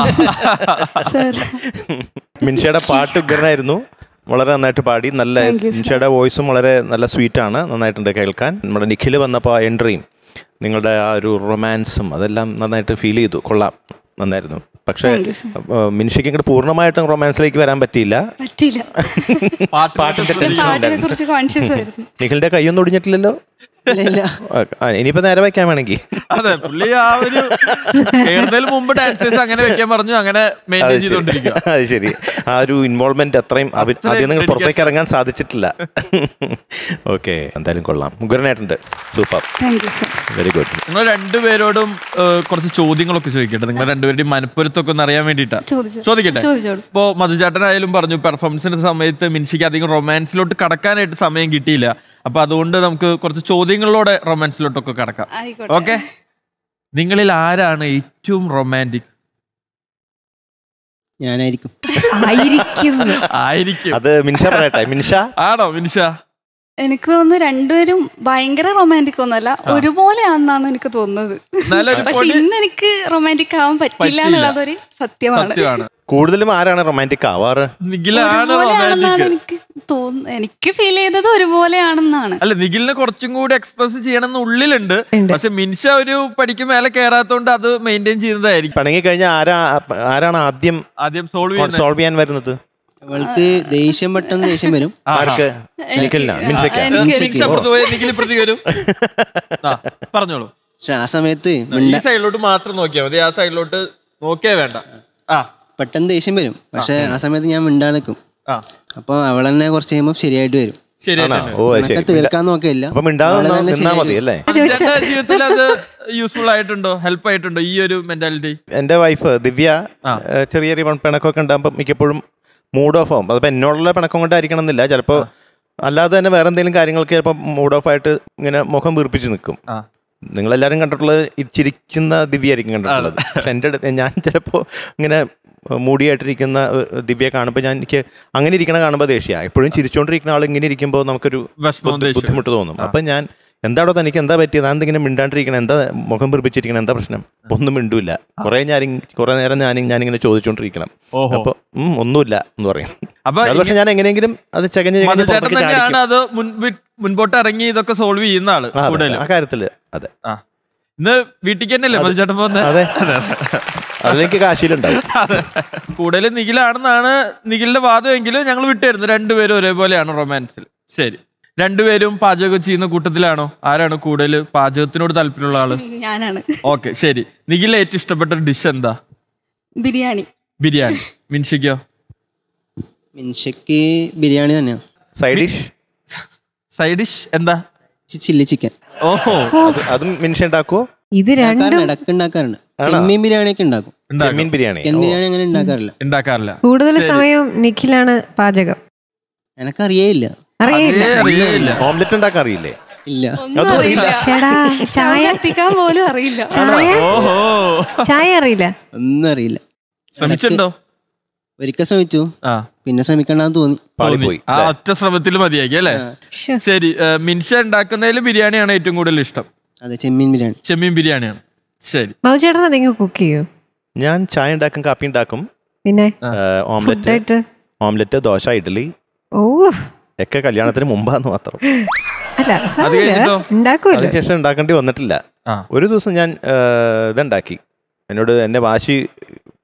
സർ
മിൻഷയുടെ പാട്ട് ഉഗ്രനായിരുന്നു വളരെ നന്നായിട്ട് പാടി നല്ല
Thank you, sir.
മിൻഷയുടെ വോയിസും വളരെ നല്ല സ്വീറ്റ് ആണ് നന്നായിട്ടുണ്ട് കേൾക്കാൻ നമ്മുടെ നിഖിൽ വന്നപ്പോൾ ആ എൻട്രിയും നിങ്ങളുടെ ആ ഒരു റൊമാൻസും അതെല്ലാം നന്നായിട്ട് ഫീൽ ചെയ്തു കൊള്ളാം നന്നായിരുന്നു പക്ഷേ
Thank you, sir.
ഏഹ്, മിൻഷയ്ക്ക് ഇങ്ങോട്ട് പൂർണ്ണമായിട്ടും റൊമാൻസിലേക്ക് വരാൻ പറ്റിയില്ല
പറ്റിയില്ല
പാട്ടിന്റെ
ഞാൻ
ടെൻഷൻ
പാട്ടിനെ
ഉണ്ടായിരുന്നു
കുറിച്ച് കോൺഷ്യസ് ആയിരുന്നു
നിഖിലിന്റെ കൈയൊന്നും ഒടിഞ്ഞിട്ടില്ലല്ലോ ആ, ഇനിയിപ്പോ നേരെ വെക്കാൻ വേണമെങ്കിൽ
അതെ പുള്ളി ആ ഒരു കേറുന്നതിന് മുമ്പ് ഡാൻസേഴ്സ് അങ്ങനെ വെക്കാൻ പറഞ്ഞു അങ്ങനെ
അത്
മെയിൻറ്റെയിൻ
ശരി.
ചെയ്തോണ്ടിരിക്കുക
അത് ശരി ആ ഒരു ഇൻവോൾവ്മെന്റ് അത്രയും അഭി-
അത്രയും
ആദ്യം നിങ്ങൾ പുറത്തേക്ക്
dedication.
ഇറങ്ങാൻ സാധിച്ചിട്ടില്ല ഓക്കെ എന്തായാലും കൊള്ളാം മുഗ്രനായിട്ടുണ്ട് super
thank you sir
very good
നിങ്ങൾ രണ്ടുപേരോടും ഏഹ്, കുറച്ച് ചോദ്യങ്ങളൊക്കെ ചോദിക്കട്ടെ നിങ്ങൾ രണ്ടുപേരുടെയും മനപ്പൊരുത്തൊക്കെ ഒന്ന് അറിയാൻ വേണ്ടിട്ടാ
ചോദിച്ചോ.
ചോദിക്കട്ടെ
ചോദിച്ചോളൂ.
ഇപ്പോ മധുചേട്ടനായാലും പറഞ്ഞു പെർഫോമൻസിന്റെ സമയത്ത് മിൻഷിക്ക് അധികം റൊമാൻസിലോട്ട് കടക്കാനായിട്ട് സമയം കിട്ടിയില്ല അപ്പൊ അതുകൊണ്ട് നമുക്ക് കുറച്ച് ചോദ്യങ്ങളിലൂടെ റൊമാൻസിലോട്ടൊക്കെ കടക്കാം
ആയിക്കോട്ടെ.
ഓക്കെ നിങ്ങളിൽ ആരാണ് ഏറ്റവും റൊമാൻറ്റിക്
ഞാനായിരിക്കും
ആയിരിക്കും
ആയിരിക്കും
അത് മിൻഷ പറയട്ടെ മിൻഷ
ആണോ മിൻഷ
എനിക്ക് തോന്നുന്നു രണ്ടുപേരും ഭയങ്കര റൊമാൻറ്റിക് ഒന്നുമല്ല ഒരുപോലെ ആണെന്നാണ് എനിക്ക് തോന്നുന്നത്
എന്നാലും ഒരു
പക്ഷെ
പൊടി-
ഇന്ന് എനിക്ക് റൊമാൻറ്റിക് ആവാൻ പറ്റില്ല
പറ്റിയില്ല.
എന്നുള്ളതൊരു സത്യമാണ്
സത്യമാണ്
കൂടുതലും ആരാണ് റൊമാൻറ്റിക് ആവാറ്
നിഖിലാണ്
ഒരുപോലെയാണെന്നാണ്
റൊമാൻറ്റിക്
എനിക്ക് തോന്നുന്നത് എനിക്ക് ഫീൽ ചെയ്തത് ഒരുപോലെയാണെന്നാണ്
അല്ല നിഖിലിനെ കുറച്ചും കൂടി എക്സ്പ്രസ് ചെയ്യണമെന്ന് ഉള്ളിലുണ്ട് പക്ഷെ മിൻഷ ഒരു പഠിക്ക് മേലെ കയറാത്തോണ്ട് അത് മെയിൻറ്റെയിൻ ചെയ്യുന്നതായിരിക്കും
പണങ്ങി കഴിഞ്ഞാൽ ആരാ ആരാണ് ആദ്യം
ആദ്യം സോൾവ്
സോൾവ് ചെയ്യാൻ വരുന്നത്
അവൾക്ക് ദേഷ്യം പെട്ടെന്ന് ദേഷ്യം വരും
ആർക്ക് നിഖിലിനാ മിൻഷയ്ക്ക്
മിൻഷ അപ്പുറത്ത് പോയി നിഖിൽ ഇപ്പുറത്തേക്ക് വരും ആ പറഞ്ഞോളൂ
പക്ഷെ ആ സമയത്ത്
ഈ
മിണ്ട-
സൈഡിലോട്ട് മാത്രം നോക്കിയാൽ മതി ആ സൈഡിലോട്ട് നോക്കിയേ വേണ്ട ആ
പെട്ടെന്ന് ദേഷ്യം വരും പക്ഷെ ആ സമയത്ത് ഞാൻ മിണ്ടാ നിൽക്കും
ആ
അപ്പൊ അവൾ തന്നെ കുറച്ച് കഴിയുമ്പോൾ ശരിയായിട്ട് വരും
ശരിയായിട്ട്
ആണോ? ഓ അത് ശരി
എന്നൊക്കെ തീർക്കാൻ നോക്കിയില്ല
അപ്പൊ മിണ്ടാതെ
അവള്
നിന്നാ-
തന്നെ
നിന്നാ മതി
ശരിയായിട്ട്
അല്ലേ
ചേട്ടന്റെ ജീവിതത്തിൽ അത് യൂസ്ഫുൾ ആയിട്ടുണ്ടോ ഹെൽപ്പ് ആയിട്ടുണ്ടോ ഈ ഒരു മെന്റാലിറ്റി
എൻ്റെ വൈഫ് ദിവ്യ ഏഹ്, ചെറിയ ചെറിയ പിണക്കൊക്കെ ഉണ്ടാകുമ്പോൾ മിക്കപ്പോഴും മൂഡ് ഓഫ് ആവും അതിപ്പോൾ എന്നോടുള്ള പിണക്കം കൊണ്ടായിരിക്കണം എന്നില്ല ചിലപ്പോൾ അല്ലാതെ തന്നെ വേറെ എന്തെങ്കിലും കാര്യങ്ങൾക്ക് ചിലപ്പോൾ മൂഡ് ഓഫ് ആയിട്ട് ഇങ്ങനെ മുഖം വീർപ്പിച്ച് നിൽക്കും
ആ.
നിങ്ങളെല്ലാവരും കണ്ടിട്ടുള്ളത് ഈ ചിരിക്കുന്ന ദിവ്യ ആയിരിക്കും കണ്ടിട്ടുള്ളത് പക്ഷെ എൻ്റെ അടുത്ത് ഞാൻ ചിലപ്പോൾ ഇങ്ങനെ മൂടിയായിട്ടിരിക്കുന്ന ഏഹ്, ദിവ്യയെ കാണുമ്പോൾ ഞാൻ എനിക്ക് അങ്ങനെ ഇരിക്കണ കാണുമ്പോൾ ദേഷ്യമാണ് എപ്പോഴും ചിരിച്ചുകൊണ്ടിരിക്കുന്ന ആൾ ഇങ്ങനെ ഇരിക്കുമ്പോൾ നമുക്കൊരു
വിഷമവും
ബുദ്ധി-
ദേഷ്യവും.
ബുദ്ധിമുട്ട് തോന്നും അപ്പം ഞാൻ എന്താടോ തനിക്ക് എന്താ പറ്റിയത് ഞാൻ എന്തെങ്കിലും മിണ്ടാണ്ടിരിക്കണം എന്താ മുഖം പിറപ്പിച്ചിരിക്കണം എന്താ പ്രശ്നം ഒന്നും മിണ്ടൂല കുറെ ഞാൻ കുറെ നേരം ഞാൻ ഞാനിങ്ങനെ ചോദിച്ചുകൊണ്ടിരിക്കണം
ഓഹോ.
അപ്പൊ ഉം, ഒന്നുമില്ല എന്ന് പറയും
അപ്പൊ
അത് പക്ഷെ ഞാൻ എങ്ങനെയെങ്കിലും അത് ചകഞ്ഞ് ചകഞ്ഞ്
മധുചേട്ടൻ
പുറത്തേക്ക്
തന്നെയാണ്
ചാടിക്കും.
അത് മുൻപി- മുൻപോട്ട് ഇറങ്ങി ഇതൊക്കെ സോൾവ് ചെയ്യുന്ന ആള്
ആ, അതെ,
കൂടുതലും
ആ കാര്യത്തില് അതെ
ആ ഇന്ന് വീട്ടിലേക്ക് തന്നെയല്ലേ മധുചേട്ടൻ പോകുന്നത്
അതെ അതിലെനിക്ക് കാശിയിലുണ്ടാവും
കൂടുതൽ നിഖിലാണെന്നാണ് നിഖിലിന്റെ വാദമെങ്കിലും ഞങ്ങൾ വിട്ടായിരുന്നു രണ്ടുപേരും ഒരേപോലെയാണ് റൊമാൻസിൽ ശരി രണ്ടുപേരും പാചകം ചെയ്യുന്ന കൂട്ടത്തിലാണോ ആരാണ് കൂടുതൽ പാചകത്തിനോട് താല്പര്യമുള്ള ആള്
ഞാനാണ്
ഓക്കെ ശരി നിഖിലിന് ഏറ്റവും ഇഷ്ടപ്പെട്ട ഡിഷ് എന്താ
ബിരിയാണി
ബിരിയാണി മിൻഷിക്കോ
മിൻഷയ്ക്ക് ബിരിയാണി തന്നെയാണ്
സൈഡ് ഡിഷ്
സൈഡ് ഡിഷ് എന്താ
ചില്ലി ചിക്കൻ
ഓഹോ
അത് അതും മിനിഷ ഉണ്ടാക്കുവോ
ഇത് രണ്ടും
ഇടക്ക് ഉണ്ടാക്കാറുണ്ട് ചെമ്മീൻ ബിരിയാണി ഒക്കെ ഉണ്ടാക്കും
ചെമ്മീൻ ബിരിയാണി
ചിക്കൻ ബിരിയാണി അങ്ങനെ ഉണ്ടാക്കാറില്ല
ഉണ്ടാക്കാറില്ല
കൂടുതൽ സമയം നിഖിലാണ് പാചകം
എനക്കറിയേയില്ല
അറിയില്ല
ഓംലെറ്റ് ഉണ്ടാക്കാൻ അറിയില്ലേ
ഇല്ല
അതും അറിയില്ല
ചേടാ ചായ
കത്തിക്കാൻ പോലും അറിയില്ല
ചായ
ഓഹോ
ചായ അറിയില്ല
ഒന്നും അറിയില്ല
ശ്രമിച്ചിട്ടുണ്ടോ
ഒരിക്കൽ ശ്രമിച്ചു
ആ
പിന്നെ ശ്രമിക്കണ്ടെന്ന് തോന്നി
പാളിപ്പോയി
ആ ഒറ്റ ശ്രമത്തിൽ മതിയാക്കി അല്ലേ ശരി ഏ, മിൻഷ ഉണ്ടാക്കുന്നതിൽ ബിരിയാണിയാണ് ഏറ്റവും കൂടുതൽ ഇഷ്ടം
അതെ ചെമ്മീൻ ബിരിയാണി
ചെമ്മീൻ ബിരിയാണിയാണ് ശരി
മധുചേട്ടൻ എന്തെങ്കിലും കുക്ക് ചെയ്യോ
ഞാൻ ചായ ഉണ്ടാക്കും കാപ്പി ഉണ്ടാക്കും
പിന്നെ
ഏഹ്, ഓംലെറ്റ്
ഫുഡായിട്ട്
ഓംലെറ്റ് ദോശ ഇഡ്ഡലി
ഓ
ഒക്കെ കല്യാണത്തിന് മുമ്പാന്ന് മാത്രം
അല്ല സാരമില്ല
കഴിഞ്ഞിട്ടോ?
ഉണ്ടാക്കൂല്ലോ
അതിനുശേഷം ഉണ്ടാക്കേണ്ടി വന്നിട്ടില്ല
ആ.
ഒരു ദിവസം ഞാൻ ഏഹ്, ഇതുണ്ടാക്കി എന്നോട് എന്നെ വാശി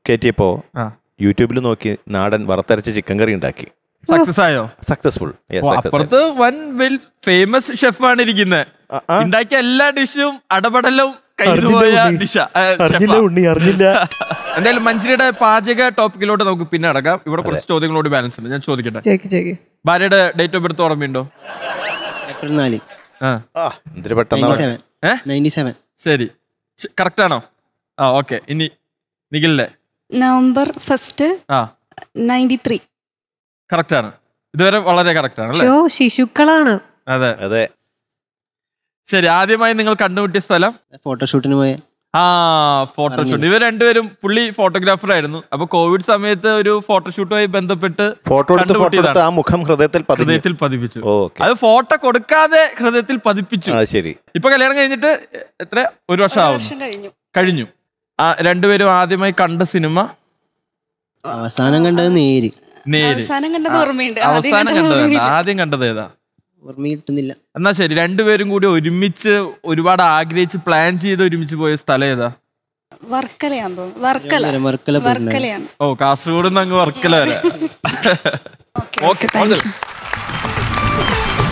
കയറ്റിയപ്പോൾ യൂട്യൂബിൽ നോക്കി നാടൻ വറുത്തരച്ച ചിക്കൻ കറി ഉണ്ടാക്കി
സക്സസ് ആയോ
സക്സസ്ഫുൾ
ഓ, അപ്പുറത്ത് വൻ വെൽ ഫേമസ് ഷെഫാണ് ഇരിക്കുന്നത് ഉണ്ടാക്കിയ എല്ലാ ഡിഷും അടപടലും കയ്യിലുപോയ ഡിഷ
അറിഞ്ഞില്ല ഉണ്ണി അറിഞ്ഞില്ല
എന്തായാലും മഞ്ജരിയുടെ പാചക ടോപ്പിക്കിലോട്ട് നമുക്ക് പിന്നെ അടക്കാം ഇവിടെ കുറച്ച് ചോദ്യങ്ങളോട് ബാലൻസ് ഉണ്ട് ഞാൻ ചോദിക്കട്ടെ
ചോദിക്ക് ചോദിക്ക്
ഭാര്യയുടെ ഡേറ്റ് ഓഫ് ബർത്ത് ഓർമ്മയുണ്ടോ
ഏപ്രിൽ നാല്
ആ
എന്തിനു പെട്ടെന്ന്
നയൻറ്റി സെവൻ
ഏ
നയൻറ്റി സെവൻ
ശരി കറക്റ്റ് ആണോ ആ ഓക്കെ ഇനി നിഖിലിന്റെ
നവംബർ ഫസ്റ്റ്
ആ
നയൻറ്റി ത്രീ
കറക്റ്റ് ആണ് ഇതുവരെ വളരെ കറക്റ്റ് ആണ് അല്ലേ
ഷോ ശിശുക്കളാണ്
അതെ
അതെ
ശരി ആദ്യമായി നിങ്ങൾ കണ്ടുമുട്ടിയ സ്ഥലം
ഫോട്ടോഷൂട്ടിന് പോയ
ആ ഫോട്ടോഷൂട്ട് ഇവർ രണ്ടുപേരും പുള്ളി ഫോട്ടോഗ്രാഫർ ആയിരുന്നു അപ്പൊ കോവിഡ് സമയത്ത് ഒരു ഫോട്ടോഷൂട്ടുമായി ബന്ധപ്പെട്ട്
ഫോട്ടോ എടുത്ത് ഫോട്ടോ എടുത്ത്
കണ്ടുമുട്ടിയതാണ്.
ആ മുഖം ഹൃദയത്തിൽ പതിഞ്ഞു
ഹൃദയത്തിൽ പതിപ്പിച്ചു
ഓക്കെ
അത് ഫോട്ടോ കൊടുക്കാതെ ഹൃദയത്തിൽ പതിപ്പിച്ചു
ആ ശരി
ഇപ്പൊ കല്യാണം കഴിഞ്ഞിട്ട് എത്ര ഒരു വർഷം
വർഷം
ആവുന്നു
കഴിഞ്ഞു
കഴിഞ്ഞു ആ രണ്ടുപേരും ആദ്യമായി കണ്ട സിനിമ
അവസാനം കണ്ടത് നേര്
നേര്
അവസാനം കണ്ടത്
ആ,
ഓർമ്മയുണ്ട് ആദ്യം
അവസാനം
കണ്ടത്
കണ്ടത്
ഓർമ്മയില്ല.
ആദ്യം കണ്ടത് ഏതാ
ഓർമ്മ കിട്ടുന്നില്ല
എന്നാ ശരി രണ്ടുപേരും കൂടി ഒരുമിച്ച് ഒരുപാട് ആഗ്രഹിച്ച് പ്ലാൻ ചെയ്ത് ഒരുമിച്ച് പോയ സ്ഥലം ഏതാ
വർക്കലയാന്ന് തോന്നുന്നു വർക്കല
തിരുവനന്തപുരം വർക്കല പോയിട്ടുണ്ടായിരുന്നു.
വർക്കലയാണ്
ഓ കാസർഗോഡ് നിന്ന് അങ്ങ് വർക്കല വരെ ഓക്കെ